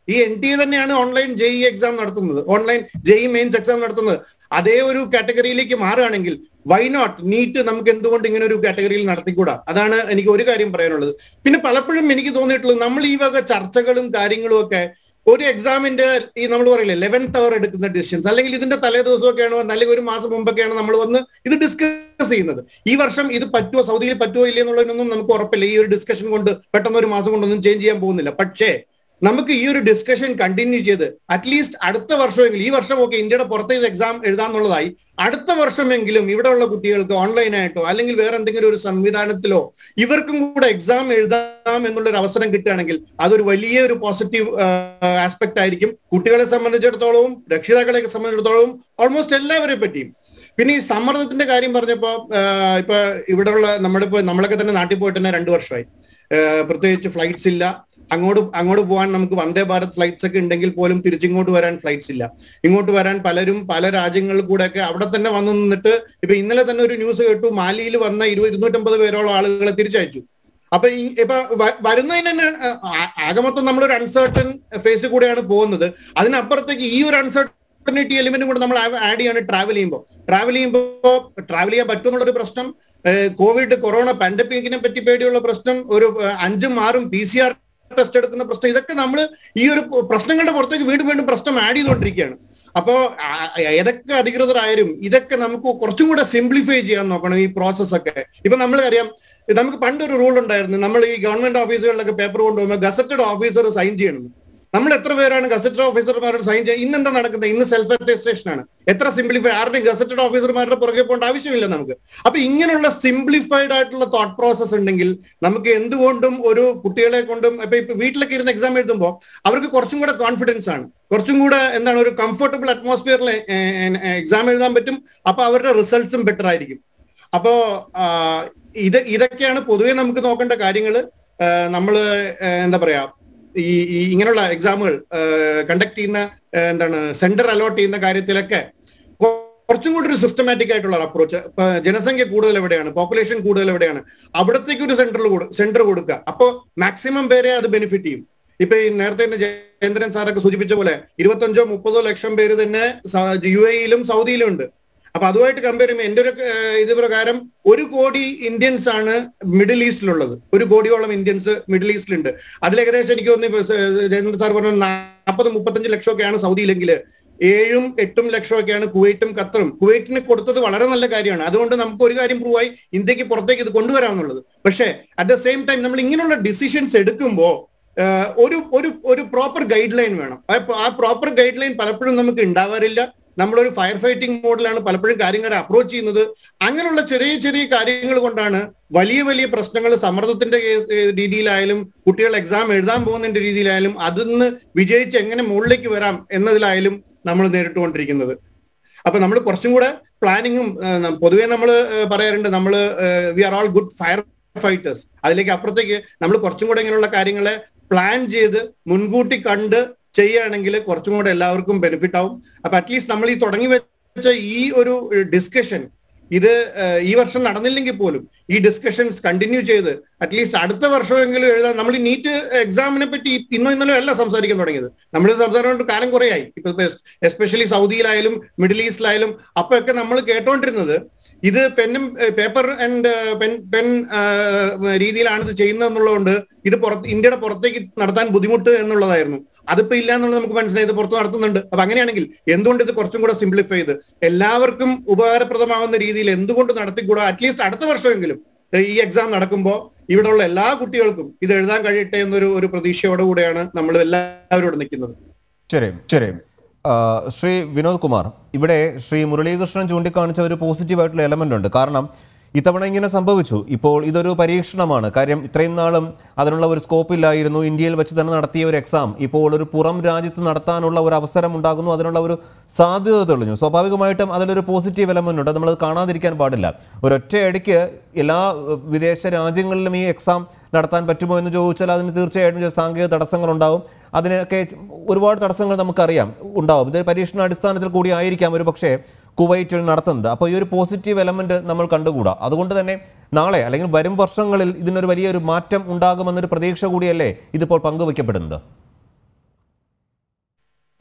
Speaker 5: ഈ എൻ ടി എ തന്നെയാണ് ഓൺലൈൻ ജെഇ എക്സാം നടത്തുന്നത് ഓൺലൈൻ ജെഇ മെയിൻസ് എക്സാം നടത്തുന്നത് അതേ ഒരു കാറ്റഗറിയിലേക്ക് മാറുകയാണെങ്കിൽ വൈ നോട്ട് നീറ്റ് നമുക്ക് എന്തുകൊണ്ട് ഇങ്ങനെ ഒരു കാറ്റഗറിയിൽ നടത്തിക്കൂടാ അതാണ് എനിക്ക് ഒരു കാര്യം പറയാനുള്ളത് പിന്നെ പലപ്പോഴും എനിക്ക് തോന്നിയിട്ടുള്ളത് നമ്മൾ ഈ വക ചർച്ചകളും കാര്യങ്ങളും ഒക്കെ ഒരു എക്സാമിന്റെ ഈ നമ്മൾ പറയില്ലേ ലെവൻത്ത് അവർ എടുക്കുന്ന ഡിസിഷൻസ് അല്ലെങ്കിൽ ഇതിന്റെ തലേ ദിവസമൊക്കെയാണ് വന്ന് അല്ലെങ്കിൽ ഒരു മാസം മുമ്പൊക്കെയാണ് നമ്മൾ വന്ന് ഇത് ഡിസ്കസ് ചെയ്യുന്നത് ഈ വർഷം ഇത് പറ്റുമോ സൗദിയിൽ പറ്റുമോ ഇല്ല എന്നുള്ളതിനൊന്നും നമുക്ക് ഉറപ്പില്ല ഈ ഒരു ഡിസ്കഷൻ കൊണ്ട് പെട്ടെന്ന് ഒരു മാസം കൊണ്ടൊന്നും ചേഞ്ച് ചെയ്യാൻ പോകുന്നില്ല പക്ഷേ നമുക്ക് ഈ ഒരു ഡിസ്കഷൻ കണ്ടിന്യൂ ചെയ്ത് അറ്റ്ലീസ്റ്റ് അടുത്ത വർഷമെങ്കിലും ഈ വർഷം ഒക്കെ ഇന്ത്യയുടെ പുറത്തെ എക്സാം എഴുതാന്നുള്ളതായി അടുത്ത വർഷമെങ്കിലും ഇവിടെയുള്ള കുട്ടികൾക്ക് ഓൺലൈനായിട്ടോ അല്ലെങ്കിൽ വേറെ എന്തെങ്കിലും ഒരു സംവിധാനത്തിലോ ഇവർക്കും കൂടെ എക്സാം എഴുതാം എന്നുള്ളൊരു അവസരം കിട്ടുകയാണെങ്കിൽ അതൊരു വലിയ ഒരു പോസിറ്റീവ് ആസ്പെക്ട് ആയിരിക്കും കുട്ടികളെ സംബന്ധിച്ചിടത്തോളവും രക്ഷിതാക്കളെ സംബന്ധിച്ചിടത്തോളവും ഓൾമോസ്റ്റ് എല്ലാവരെ പറ്റിയും പിന്നെ ഈ സമ്മർദ്ദത്തിന്റെ കാര്യം പറഞ്ഞപ്പോ ആഹ് ഇപ്പൊ ഇവിടെയുള്ള നമ്മുടെ ഇപ്പൊ നമ്മളൊക്കെ തന്നെ നാട്ടിൽ പോയിട്ട് തന്നെ രണ്ടു വർഷമായി ആഹ് പ്രത്യേകിച്ച് ഫ്ലൈറ്റ്സ് ഇല്ല അങ്ങോട്ട് അങ്ങോട്ട് പോകാൻ നമുക്ക് വന്ദേ ഭാരത് ഫ്ലൈറ്റ്സ് ഒക്കെ ഉണ്ടെങ്കിൽ പോലും തിരിച്ചിങ്ങോട്ട് വരാൻ ഫ്ലൈറ്റ്സ് ഇല്ല ഇങ്ങോട്ട് വരാൻ പലരും പല രാജ്യങ്ങളിൽ കൂടെ ഒക്കെ അവിടെ തന്നെ വന്നു നിന്നിട്ട് ഇപ്പൊ ഇന്നലെ തന്നെ ഒരു ന്യൂസ് കേട്ടു മാലിയിൽ വന്ന ഇരുപത് ഇരുന്നൂറ്റമ്പത് പേരോളം ആളുകളെ തിരിച്ചയച്ചു അപ്പൊ ഈ ഇപ്പൊ വ- വരുന്നതിന് തന്നെ ആ- ആകെ മൊത്തം നമ്മളൊരു അൺസർട്ടൺ ഫേസിൽ കൂടെയാണ് പോകുന്നത് അതിനപ്പുറത്തേക്ക് ഈ ഒരു അൺസർട്ടനിറ്റി എലിമെന്റ് കൂടെ നമ്മൾ ആഡ് ചെയ്യാണ് ട്രാവൽ ചെയ്യുമ്പോൾ ട്രാവൽ ചെയ്യുമ്പോൾ ട്രാവൽ ചെയ്യാൻ പറ്റുമെന്നുള്ളൊരു പ്രശ്നം കോവിഡ് കൊറോണ പാൻഡമിക്കിനെ പറ്റി പേടിയുള്ള പ്രശ്നം ഒരു ഏഹ്, അഞ്ചും ആറും പി സി ആർ ടെസ്റ്റ് എടുക്കുന്ന പ്രശ്നം ഇതൊക്കെ നമ്മൾ ഈ ഒരു പ്രശ്നങ്ങളുടെ പുറത്തേക്ക് വീണ്ടും വീണ്ടും പ്രശ്നം ആഡ് ചെയ്തുകൊണ്ടിരിക്കുകയാണ് അപ്പോ ആ- ഏതൊക്കെ അധികൃതരായാലും ഇതൊക്കെ നമുക്ക് കുറച്ചും കൂടെ സിംപ്ലിഫൈ ചെയ്യാൻ നോക്കണം ഈ പ്രോസസ് ഒക്കെ ഇപ്പൊ നമ്മൾ അറിയാം നമുക്ക് പണ്ടൊരു റൂൾ ഉണ്ടായിരുന്നു നമ്മൾ ഈ ഗവൺമെന്റ് ഓഫീസുകളിലൊക്കെ പേപ്പർ കൊണ്ടുപോകുമ്പോൾ ഗസറ്റഡ് ഓഫീസർ സൈൻ ചെയ്യണം നമ്മൾ എത്ര പേരാണ് ഗസറ്റഡ് ഓഫീസർമാരോട് സൈൻ ചെയ്യുക ഇന്ന് എന്താ നടക്കുന്നത് ഇന്ന് സെൽഫ് അറ്റസ്റ്റേഷൻ ആണ് എത്ര സിംപ്ലിഫൈ ആരുടെയും ഗസറ്റഡ് ഓഫീസർമാരുടെ പുറകെ പോകേണ്ട ആവശ്യമില്ല നമുക്ക് അപ്പൊ ഇങ്ങനെയുള്ള സിംപ്ലിഫൈഡ് ആയിട്ടുള്ള തോട്ട് പ്രോസസ് ഉണ്ടെങ്കിൽ നമുക്ക് എന്തുകൊണ്ടും ഒരു കുട്ടികളെ കൊണ്ടും ഇപ്പൊ ഇപ്പൊ വീട്ടിലൊക്കെ ഇരുന്ന് എക്സാം എഴുതുമ്പോൾ അവർക്ക് കുറച്ചും കൂടെ കോൺഫിഡൻസ് ആണ് കുറച്ചും കൂടെ എന്താണ് ഒരു കംഫർട്ടബിൾ അറ്റ്മോസ്ഫിയറിൽ എക്സാം എഴുതാൻ പറ്റും അപ്പൊ അവരുടെ റിസൾട്ട്സും ബെറ്റർ ആയിരിക്കും അപ്പോ ആ, ഇത് ഇതൊക്കെയാണ് പൊതുവെ നമുക്ക് നോക്കേണ്ട കാര്യങ്ങൾ നമ്മൾ എന്താ പറയാ ഈ ഈ ഇങ്ങനെയുള്ള എക്സാമുകൾ കണ്ടക്ട് ചെയ്യുന്ന ആ, എന്താണ് സെന്റർ അലോട്ട് ചെയ്യുന്ന കാര്യത്തിലൊക്കെ കൊ- കുറച്ചും കൂടി ഒരു സിസ്റ്റമാറ്റിക് ആയിട്ടുള്ള അപ്രോച്ച് ഇപ്പൊ ജനസംഖ്യ കൂടുതൽ എവിടെയാണ് പോപ്പുലേഷൻ കൂടുതൽ എവിടെയാണ് അവിടത്തേക്ക് ഒരു സെന്ററിൽ സെന്റർ കൊടുക്കുക അപ്പോൾ മാക്സിമം പേരെ അത് ബെനിഫിറ്റ് ചെയ്യും ഇപ്പൊ ഈ നേരത്തെ തന്നെ ജയേന്ദ്രൻ സാറൊക്കെ സൂചിപ്പിച്ച പോലെ ഇരുപത്തഞ്ചോ മുപ്പതോ ലക്ഷം പേര് തന്നെ യു എയിലും സൗദിയിലും ഉണ്ട് അപ്പൊ അതുമായിട്ട് കമ്പയർ ചെയ്യുമ്പോൾ എന്റെ ഒരു ഏഹ്, ഇത് പ്രകാരം ഒരു കോടി ഇന്ത്യൻസ് ആണ് മിഡിൽ ഈസ്റ്റിലുള്ളത് ഒരു കോടിയോളം ഇന്ത്യൻസ് മിഡിൽ ഈസ്റ്റിലുണ്ട് അതിൽ ഏകദേശം എനിക്ക് തോന്നുന്നു ഇപ്പൊ സ- ജയേന്ദ്രൻ സാർ പറഞ്ഞ നാൽപ്പത് മുപ്പത്തഞ്ച് ലക്ഷമൊക്കെയാണ് സൗദിയിലെങ്കിൽ ഏഴും എട്ടും ലക്ഷമൊക്കെയാണ് കുവൈറ്റും ഖത്തറും കുവൈറ്റിന് കൊടുത്തത് വളരെ നല്ല കാര്യമാണ് അതുകൊണ്ട് നമുക്ക് ഒരു കാര്യം പ്രൂവ് ആയി ഇന്ത്യക്ക് പുറത്തേക്ക് ഇത് കൊണ്ടുവരാമെന്നുള്ളത് പക്ഷേ അറ്റ് ദ സെയിം ടൈം നമ്മൾ ഇങ്ങനെയുള്ള ഡിസിഷൻസ് എടുക്കുമ്പോൾ ആഹ് ഒരു ഒരു ഒരു പ്രോപ്പർ ഗൈഡ് ലൈൻ വേണം ആ- ആ പ്രോപ്പർ ഗൈഡ് ലൈൻ പലപ്പോഴും നമുക്ക് ഉണ്ടാവാറില്ല നമ്മളൊരു ഫയർ ഫൈറ്റിംഗ് മോഡിലാണ് പലപ്പോഴും കാര്യങ്ങളെ അപ്രോച്ച് ചെയ്യുന്നത് അങ്ങനെയുള്ള ചെറിയ ചെറിയ കാര്യങ്ങൾ കൊണ്ടാണ് വലിയ വലിയ പ്രശ്നങ്ങൾ സമ്മർദ്ദത്തിന്റെ കേ- ഏ, രീതിയിലായാലും കുട്ടികൾ എക്സാം എഴുതാൻ പോകുന്നതിന്റെ രീതിയിലായാലും അതിന്ന് വിജയിച്ച് എങ്ങനെ മുകളിലേക്ക് വരാം എന്നതിലായാലും നമ്മൾ നേരിട്ടുകൊണ്ടിരിക്കുന്നത് അപ്പൊ നമ്മൾ കുറച്ചും കൂടെ പ്ലാനിങ്ങും പൊതുവേ നമ്മൾ പറയാറുണ്ട് നമ്മൾ we are all good fire fighters അതിലേക്ക് അപ്പുറത്തേക്ക് നമ്മൾ കുറച്ചും കൂടെ ഇങ്ങനെയുള്ള കാര്യങ്ങളെ പ്ലാൻ ചെയ്ത് മുൻകൂട്ടി കണ്ട് ചെയ്യുകയാണെങ്കിൽ കുറച്ചും കൂടെ എല്ലാവർക്കും ബെനിഫിറ്റ് ആവും അപ്പൊ അറ്റ്ലീസ്റ്റ് നമ്മൾ ഈ തുടങ്ങി വെച്ച ഈ ഒരു ഡിസ്കഷൻ ഇത് ഏഹ്, ഈ വർഷം നടന്നില്ലെങ്കിൽ പോലും ഈ ഡിസ്കഷൻസ് കണ്ടിന്യൂ ചെയ്ത് അറ്റ്ലീസ്റ്റ് അടുത്ത വർഷമെങ്കിലും എഴുതാൻ നമ്മൾ ഈ നീറ്റ് എക്സാമിനെ പറ്റി ഇന്നോ ഇന്നലെ അല്ല സംസാരിക്കാൻ തുടങ്ങിയത് നമ്മൾ സംസാരം കൊണ്ട് കാലം കുറേയായി ഇപ്പൊ എസ്പെഷ്യലി സൗദിയിലായാലും മിഡിൽ ഈസ്റ്റിലായാലും അപ്പൊക്കെ നമ്മൾ കേട്ടോണ്ടിരുന്നത് ഇത് പെന്നും പേപ്പർ ആൻഡ് പെൻ പെൻ രീതിയിലാണ് ഇത് ചെയ്യുന്നത് എന്നുള്ളതുകൊണ്ട് ഇത് പുറത്ത് ഇന്ത്യയുടെ പുറത്തേക്ക് നടത്താൻ ബുദ്ധിമുട്ട് എന്നുള്ളതായിരുന്നു അതിപ്പോ ഇല്ല എന്നുള്ളത് നമുക്ക് മനസ്സിലായി ഇത് പുറത്ത് നടത്തുന്നുണ്ട് അപ്പൊ അങ്ങനെയാണെങ്കിൽ എന്തുകൊണ്ട് ഇത് കുറച്ചും കൂടെ സിംപ്ലിഫൈ ചെയ്ത് എല്ലാവർക്കും ഉപകാരപ്രദമാവുന്ന രീതിയിൽ എന്തുകൊണ്ട് നടത്തിക്കൂടാ അറ്റ്ലീസ്റ്റ് അടുത്ത വർഷമെങ്കിലും ഏഹ് ഈ എക്സാം നടക്കുമ്പോൾ ഇവിടെയുള്ള എല്ലാ കുട്ടികൾക്കും ഇത് എഴുതാൻ കഴിയട്ടെ എന്നൊരു ഒരു പ്രതീക്ഷയോടെ കൂടെയാണ് നമ്മൾ എല്ലാവരും ഇവിടെ നിൽക്കുന്നത്
Speaker 1: ശരി ശരി ആ, ശ്രീ വിനോദ് കുമാർ ഇവിടെ ശ്രീ മുരളീകൃഷ്ണൻ ചൂണ്ടിക്കാണിച്ച ഒരു പോസിറ്റീവായിട്ടുള്ള എലമെന്റ് ഉണ്ട് കാരണം ഇത്തവണ ഇങ്ങനെ സംഭവിച്ചു ഇപ്പോൾ ഇതൊരു പരീക്ഷണമാണ് കാര്യം ഇത്രയും നാളും അതിനുള്ള ഒരു സ്കോപ്പ് ഇല്ലായിരുന്നു ഇന്ത്യയിൽ വെച്ച് തന്നെ നടത്തിയ ഒരു എക്സാം ഇപ്പോൾ ഒരു പുറം രാജ്യത്ത് നടത്താനുള്ള ഒരു അവസരം ഉണ്ടാകുന്നു അതിനുള്ള ഒരു സാധ്യത തെളിഞ്ഞു സ്വാഭാവികമായിട്ടും അതിലൊരു പോസിറ്റീവ് എലമെന്റ് ഉണ്ട് നമ്മളത് കാണാതിരിക്കാൻ പാടില്ല ഒരൊറ്റയടിക്ക് എല്ലാ ഏഹ്, വിദേശ രാജ്യങ്ങളിലും ഈ എക്സാം നടത്താൻ പറ്റുമോ എന്ന് ചോദിച്ചാൽ അതിന് തീർച്ചയായിട്ടും ചില സാങ്കേതിക തടസ്സങ്ങളുണ്ടാവും അതിനൊക്കെ ഒരുപാട് തടസ്സങ്ങൾ നമുക്കറിയാം ഉണ്ടാവും ഇത് പരീക്ഷണ അടിസ്ഥാനത്തിൽ കൂടി ആയിരിക്കാം ഒരു പക്ഷേ കുവൈറ്റിൽ നടത്തുന്നത് അപ്പോൾ ഈ ഒരു പോസിറ്റീവ് എലമെന്റ് നമ്മൾ കണ്ടുകൂടാ അതുകൊണ്ട് തന്നെ നാളെ അല്ലെങ്കിൽ വരും വർഷങ്ങളിൽ ഇതിനൊരു വലിയൊരു മാറ്റം ഉണ്ടാകുമെന്നൊരു പ്രതീക്ഷ കൂടിയല്ലേ ഇതിപ്പോൾ പങ്കുവയ്ക്കപ്പെടുന്നത്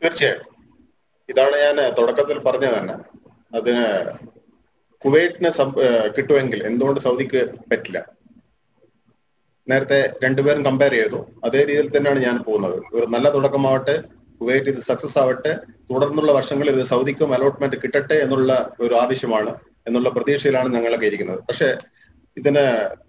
Speaker 2: തീർച്ചയായും ഇതാണ് ഞാൻ തുടക്കത്തിൽ പറഞ്ഞത് തന്നെ അതിന് കുവൈറ്റിന് സം- ഏഹ് കിട്ടുമെങ്കിൽ എന്തുകൊണ്ട് സൗദിക്ക് പറ്റില്ല നേരത്തെ രണ്ടുപേരും കമ്പയർ ചെയ്തു അതേ രീതിയിൽ തന്നെയാണ് ഞാൻ പോകുന്നത് ഒരു നല്ല തുടക്കമാവട്ടെ കുവൈറ്റ് ഇത് സക്സസ് ആവട്ടെ തുടർന്നുള്ള വർഷങ്ങളിൽ ഇത് സൗദിക്കും അലോട്ട്മെന്റ് കിട്ടട്ടെ എന്നുള്ള ഒരു ആവശ്യമാണ് എന്നുള്ള പ്രതീക്ഷയിലാണ് ഞങ്ങളൊക്കെ ഇരിക്കുന്നത് പക്ഷെ ഇതിന്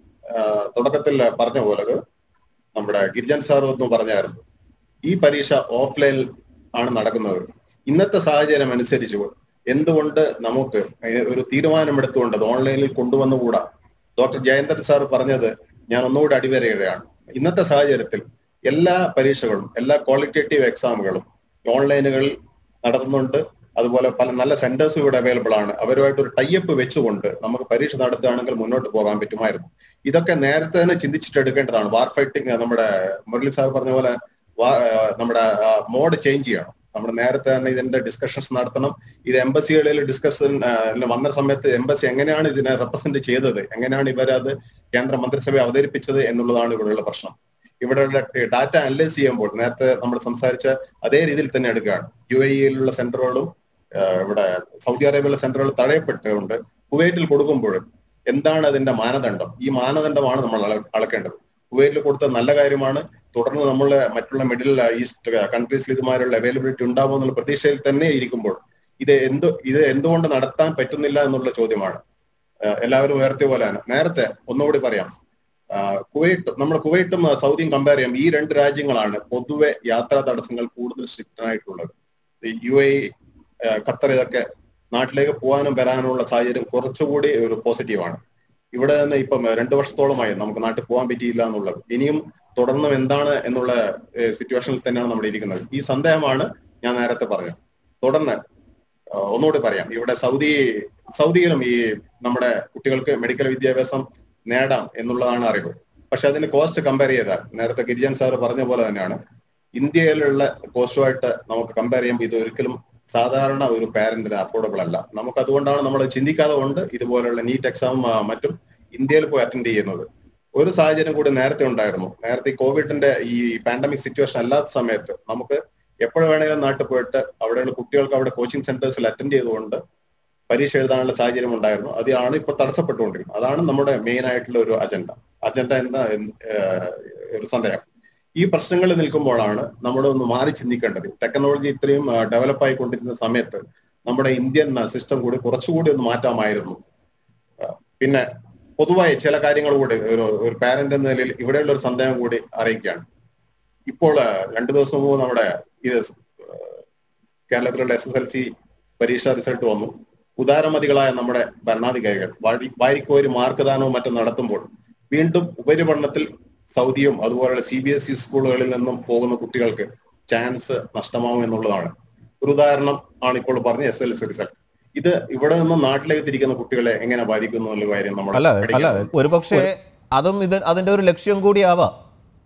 Speaker 2: ആഹ് തുടക്കത്തിൽ പറഞ്ഞ പോലെ ഇത് നമ്മുടെ ഗിരിജൻ സാർ ഒന്നും പറഞ്ഞായിരുന്നു ഈ പരീക്ഷ ഓഫ്ലൈനിൽ ആണ് നടക്കുന്നത് ഇന്നത്തെ സാഹചര്യം അനുസരിച്ച് എന്തുകൊണ്ട് നമുക്ക് ഏഹ് ഒരു തീരുമാനമെടുത്തുകൊണ്ട് അത് ഓൺലൈനിൽ കൊണ്ടുവന്നുകൂടാ ഡോക്ടർ ജയന്തൻ സാർ പറഞ്ഞത് ഞാൻ ഒന്നുകൂടി അടിവരയിടുകയാണ് ഇന്നത്തെ സാഹചര്യത്തിൽ എല്ലാ പരീക്ഷകളും എല്ലാ ക്വാളിറ്റേറ്റീവ് എക്സാമുകളും ഓൺലൈനുകളിൽ നടത്തുന്നുണ്ട് അതുപോലെ പല നല്ല സെന്റേഴ്സും ഇവിടെ അവൈലബിൾ ആണ് അവരുമായിട്ട് ഒരു ടൈപ്പ് വെച്ചുകൊണ്ട് നമുക്ക് പരീക്ഷ നടത്തുകയാണെങ്കിൽ മുന്നോട്ട് പോകാൻ പറ്റുമായിരുന്നു ഇതൊക്കെ നേരത്തെ തന്നെ ചിന്തിച്ചിട്ട് എടുക്കേണ്ടതാണ് വാർ ഫൈറ്റിംഗ് നമ്മുടെ മുരളി സാർ പറഞ്ഞ പോലെ വാ- ആ, നമ്മുടെ മോഡ് ചേഞ്ച് ചെയ്യണം നമ്മൾ നേരത്തെ തന്നെ ഇതിന്റെ ഡിസ്കഷൻസ് നടത്തണം ഇത് എംബസികളിൽ ഡിസ്കഷൻ വന്ന സമയത്ത് എംബസി എങ്ങനെയാണ് ഇതിനെ റെപ്രസെന്റ് ചെയ്തത് എങ്ങനെയാണ് ഇവരത് കേന്ദ്ര മന്ത്രിസഭ അവതരിപ്പിച്ചത് എന്നുള്ളതാണ് ഇവിടെയുള്ള പ്രശ്നം ഇവിടെയുള്ള ഡാറ്റ അനലൈസ് ചെയ്യുമ്പോൾ നേരത്തെ നമ്മൾ സംസാരിച്ച അതേ രീതിയിൽ തന്നെ എടുക്കുകയാണ് യു എ ഇയിലുള്ള സെന്ററുകളും ഇവിടെ സൗദി അറേബ്യയിലെ സെന്ററുകൾ തടയപ്പെട്ടുകൊണ്ട് കുവൈറ്റിൽ കൊടുക്കുമ്പോഴും എന്താണ് അതിന്റെ മാനദണ്ഡം ഈ മാനദണ്ഡമാണ് നമ്മൾ അള- അളക്കേണ്ടത് കുവൈറ്റിൽ കൊടുത്ത നല്ല കാര്യമാണ് തുടർന്ന് നമ്മൾ മറ്റുള്ള മിഡിൽ ഈസ്റ്റ് കൺട്രീസിൽ ഇതുമാതിരിയുള്ള അവൈലബിലിറ്റി ഉണ്ടാവും എന്നുള്ള പ്രതീക്ഷയിൽ തന്നെ ഇരിക്കുമ്പോൾ ഇത് എന്ത് ഇത് എന്തുകൊണ്ട് നടത്താൻ പറ്റുന്നില്ല എന്നുള്ള ചോദ്യമാണ് ആഹ് എല്ലാവരും ഉയർത്തിയ പോലെയാണ് നേരത്തെ ഒന്നുകൂടി പറയാം ആഹ് കുവൈറ്റ് നമ്മൾ കുവൈറ്റും ആഹ് സൗദിയും കമ്പയർ ചെയ്യാം ഈ രണ്ട് രാജ്യങ്ങളാണ് പൊതുവെ യാത്രാ തടസ്സങ്ങൾ കൂടുതൽ സ്ട്രിക്റ്റ് ആയിട്ടുള്ളത് യു എ ഖത്തർ ഇതൊക്കെ നാട്ടിലേക്ക് പോകാനും വരാനുമുള്ള സാഹചര്യം കുറച്ചുകൂടി ഒരു പോസിറ്റീവാണ് ഇവിടെ നിന്ന് ഇപ്പം രണ്ടു വർഷത്തോളമായി നമുക്ക് നാട്ടിൽ പോകാൻ പറ്റിയില്ല എന്നുള്ളത് ഇനിയും തുടർന്നും എന്താണ് എന്നുള്ള സിറ്റുവേഷനിൽ തന്നെയാണ് നമ്മൾ ഇരിക്കുന്നത് ഈ സന്ദേഹമാണ് ഞാൻ നേരത്തെ പറഞ്ഞത് തുടർന്ന് ആ, ഒന്നുകൂടി പറയാം ഇവിടെ സൗദി സൗദിയിലും ഈ നമ്മുടെ കുട്ടികൾക്ക് മെഡിക്കൽ വിദ്യാഭ്യാസം നേടാം എന്നുള്ളതാണ് അറിവ് പക്ഷെ അതിന് കോസ്റ്റ് കമ്പയർ ചെയ്താൽ നേരത്തെ ഗിരിജൻ സാർ പറഞ്ഞ പോലെ തന്നെയാണ് ഇന്ത്യയിലുള്ള കോസ്റ്റുമായിട്ട് നമുക്ക് കമ്പയർ ചെയ്യുമ്പോൾ ഇത് ഒരിക്കലും സാധാരണ ഒരു പാരന്റിന് അഫോർഡബിൾ അല്ല നമുക്ക് അതുകൊണ്ടാണ് നമ്മൾ ചിന്തിക്കാതെ കൊണ്ട് ഇതുപോലുള്ള നീറ്റ് എക്സാം മറ്റും ഇന്ത്യയിൽ പോയി അറ്റൻഡ് ചെയ്യുന്നത് ഒരു സാഹചര്യം കൂടി നേരത്തെ ഉണ്ടായിരുന്നു നേരത്തെ ഈ കോവിഡിന്റെ ഈ പാൻഡമിക് സിറ്റുവേഷൻ അല്ലാത്ത സമയത്ത് നമുക്ക് എപ്പോഴും വേണമെങ്കിലും നാട്ടിൽ പോയിട്ട് അവിടെയുള്ള കുട്ടികൾക്ക് അവിടെ കോച്ചിങ് സെന്റേഴ്സിൽ അറ്റൻഡ് ചെയ്തുകൊണ്ട് പരീക്ഷ എഴുതാനുള്ള സാഹചര്യം ഉണ്ടായിരുന്നു അതാണ് ഇപ്പൊ തടസ്സപ്പെട്ടുകൊണ്ടിരിക്കുന്നത് അതാണ് നമ്മുടെ മെയിൻ ആയിട്ടുള്ള ഒരു അജണ്ട അജണ്ട എന്ന ഏഹ്, ഒരു സന്ദേഹം ഈ പ്രശ്നങ്ങളിൽ നിൽക്കുമ്പോഴാണ് നമ്മൾ ഒന്ന് മാറി ചിന്തിക്കേണ്ടത് ടെക്നോളജി ഇത്രയും ഡെവലപ്പ് ആയിക്കൊണ്ടിരുന്ന സമയത്ത് നമ്മുടെ ഇന്ത്യൻ സിസ്റ്റം കൂടി കുറച്ചുകൂടി ഒന്ന് മാറ്റാമായിരുന്നു ആ, പിന്നെ പൊതുവായി ചില കാര്യങ്ങൾ കൂടി ഒരു ഒരു പാരന്റ് എന്ന നിലയിൽ ഇവിടെയുള്ള ഒരു സന്ദേഹം കൂടി അറിയിക്കുകയാണ് ഇപ്പോൾ ആ, രണ്ടു ദിവസം മുമ്പ് നമ്മുടെ ഇത് ആ, കേരളത്തിലുള്ള എസ് എസ് എൽ സി പരീക്ഷാ റിസൾട്ട് വന്നു ഉദാരമതികളായ നമ്മുടെ ഭരണാധികാരികൾ വാരി വാരിക്കോരി മാർക്ക് ദാനവും മറ്റും നടത്തുമ്പോൾ വീണ്ടും ഉപരിപഠനത്തിൽ സൗദിയും അതുപോലെയുള്ള സി ബി എസ് ഇ സ്കൂളുകളിൽ നിന്നും പോകുന്ന കുട്ടികൾക്ക് ചാൻസ് നഷ്ടമാവും എന്നുള്ളതാണ് ഒരു ഉദാഹരണം ആണ് ഇപ്പോൾ പറഞ്ഞ എസ് എൽ എസ് റിസൾട്ട് ഇത് ഇവിടെ നിന്നും നാട്ടിലേക്ക് തിരിക്കുന്ന കുട്ടികളെ എങ്ങനെ ബാധിക്കുന്നു എന്നുള്ള കാര്യം നമ്മൾ
Speaker 1: അല്ല അല്ല
Speaker 2: പഠിക്കണം.
Speaker 1: ഒരുപക്ഷെ അതും ഇത് അതിന്റെ ഒരു ലക്ഷ്യം കൂടിയാവാം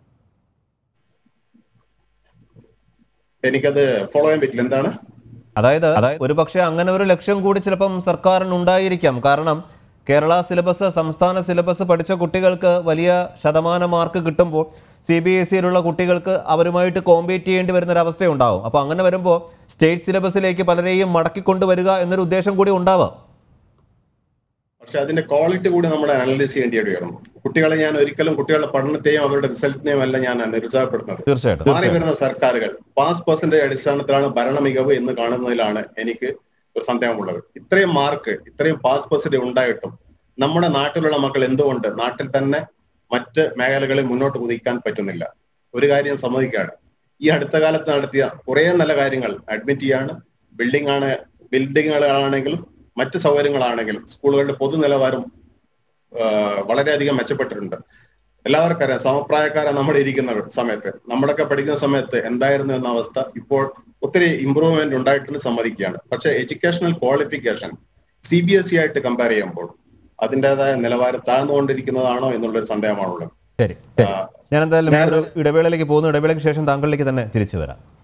Speaker 2: എനിക്കത് ഫോളോ ചെയ്യാൻ പറ്റില്ല എന്താണ്
Speaker 1: അതായത് ഒരുപക്ഷെ അങ്ങനെ ഒരു ലക്ഷ്യം കൂടി ചിലപ്പം സർക്കാരിന് ഉണ്ടായിരിക്കാം കാരണം കേരള സിലബസ് സംസ്ഥാന സിലബസ് പഠിച്ച കുട്ടികൾക്ക് വലിയ ശതമാന മാർക്ക് കിട്ടുമ്പോൾ സി ബി എസ് സിയിലുള്ള കുട്ടികൾക്ക് അവരുമായിട്ട് കോമ്പീറ്റ് ചെയ്യേണ്ടി വരുന്ന ഒരു അവസ്ഥയുണ്ടാവും അപ്പോൾ അങ്ങനെ വരുമ്പോൾ സ്റ്റേറ്റ് സിലബസിലേക്ക് പലരെയും മടക്കിക്കൊണ്ടുവരിക എന്നൊരു ഉദ്ദേശം കൂടി ഉണ്ടാവാം
Speaker 2: പക്ഷെ അതിന്റെ ക്വാളിറ്റി കൂടി നമ്മൾ അനലൈസ് ചെയ്യേണ്ടി വരുന്നു കുട്ടികളെ ഞാൻ ഒരിക്കലും കുട്ടികളുടെ പഠനത്തെയും അവരുടെ റിസൾട്ടിനെയും അല്ല ഞാൻ നിരുത്സാഹപ്പെടുത്തുന്നത്
Speaker 1: തീർച്ചയായിട്ടും
Speaker 2: മാറി വരുന്ന സർക്കാരുകൾ പാസ് പെർസെന്റേജ് അടിസ്ഥാനത്തിലാണ് ഭരണ മികവ് എന്ന് കാണുന്നതിലാണ് എനിക്ക് ഒരു സന്ദേഹമുള്ളത് ഇത്രയും മാർക്ക് ഇത്രയും പാസ് പെർസെന്റേജ് ഉണ്ടായിട്ടും നമ്മുടെ നാട്ടിലുള്ള മക്കൾ എന്തുകൊണ്ട് നാട്ടിൽ തന്നെ മറ്റ് മേഖലകളിൽ മുന്നോട്ട് കുതിക്കാൻ പറ്റുന്നില്ല ഒരു കാര്യം സമ്മതിക്കുകയാണ് ഈ അടുത്ത കാലത്ത് നടത്തിയ കുറെ നല്ല കാര്യങ്ങൾ അഡ്മിറ്റ് ചെയ്യാണ് ബിൽഡിംഗ് ആണ് ബിൽഡിങ്ങുകളാണെങ്കിലും മറ്റ് സൗകര്യങ്ങളാണെങ്കിലും സ്കൂളുകളുടെ പൊതുനിലവാരം ആ, വളരെയധികം മെച്ചപ്പെട്ടിട്ടുണ്ട് എല്ലാവർക്കും അറിയാം സമപ്രായക്കാരെ നമ്മുടെ ഇരിക്കുന്ന സമയത്ത് നമ്മളൊക്കെ പഠിക്കുന്ന സമയത്ത് എന്തായിരുന്നു എന്ന അവസ്ഥ ഇപ്പോൾ ഒത്തിരി ഇമ്പ്രൂവ്മെന്റ് ഉണ്ടായിട്ടുണ്ട് സമ്മതിക്കുകയാണ് പക്ഷെ educational qualification C B S E ആയിട്ട് കമ്പയർ ചെയ്യുമ്പോൾ അതിൻ്റെതായ നിലവാരം താഴ്ന്നുകൊണ്ടിരിക്കുന്നതാണോ എന്നുള്ളൊരു സന്ദേഹമാണുള്ളത്
Speaker 1: ശരി ശരി ഞാൻ എന്തായാലും ഒരു ഇടവേളയിലേക്ക് പോകുന്നു ഇടവേളയ്ക്ക് ശേഷം താങ്കളിലേക്ക് തന്നെ തിരിച്ചു വരാം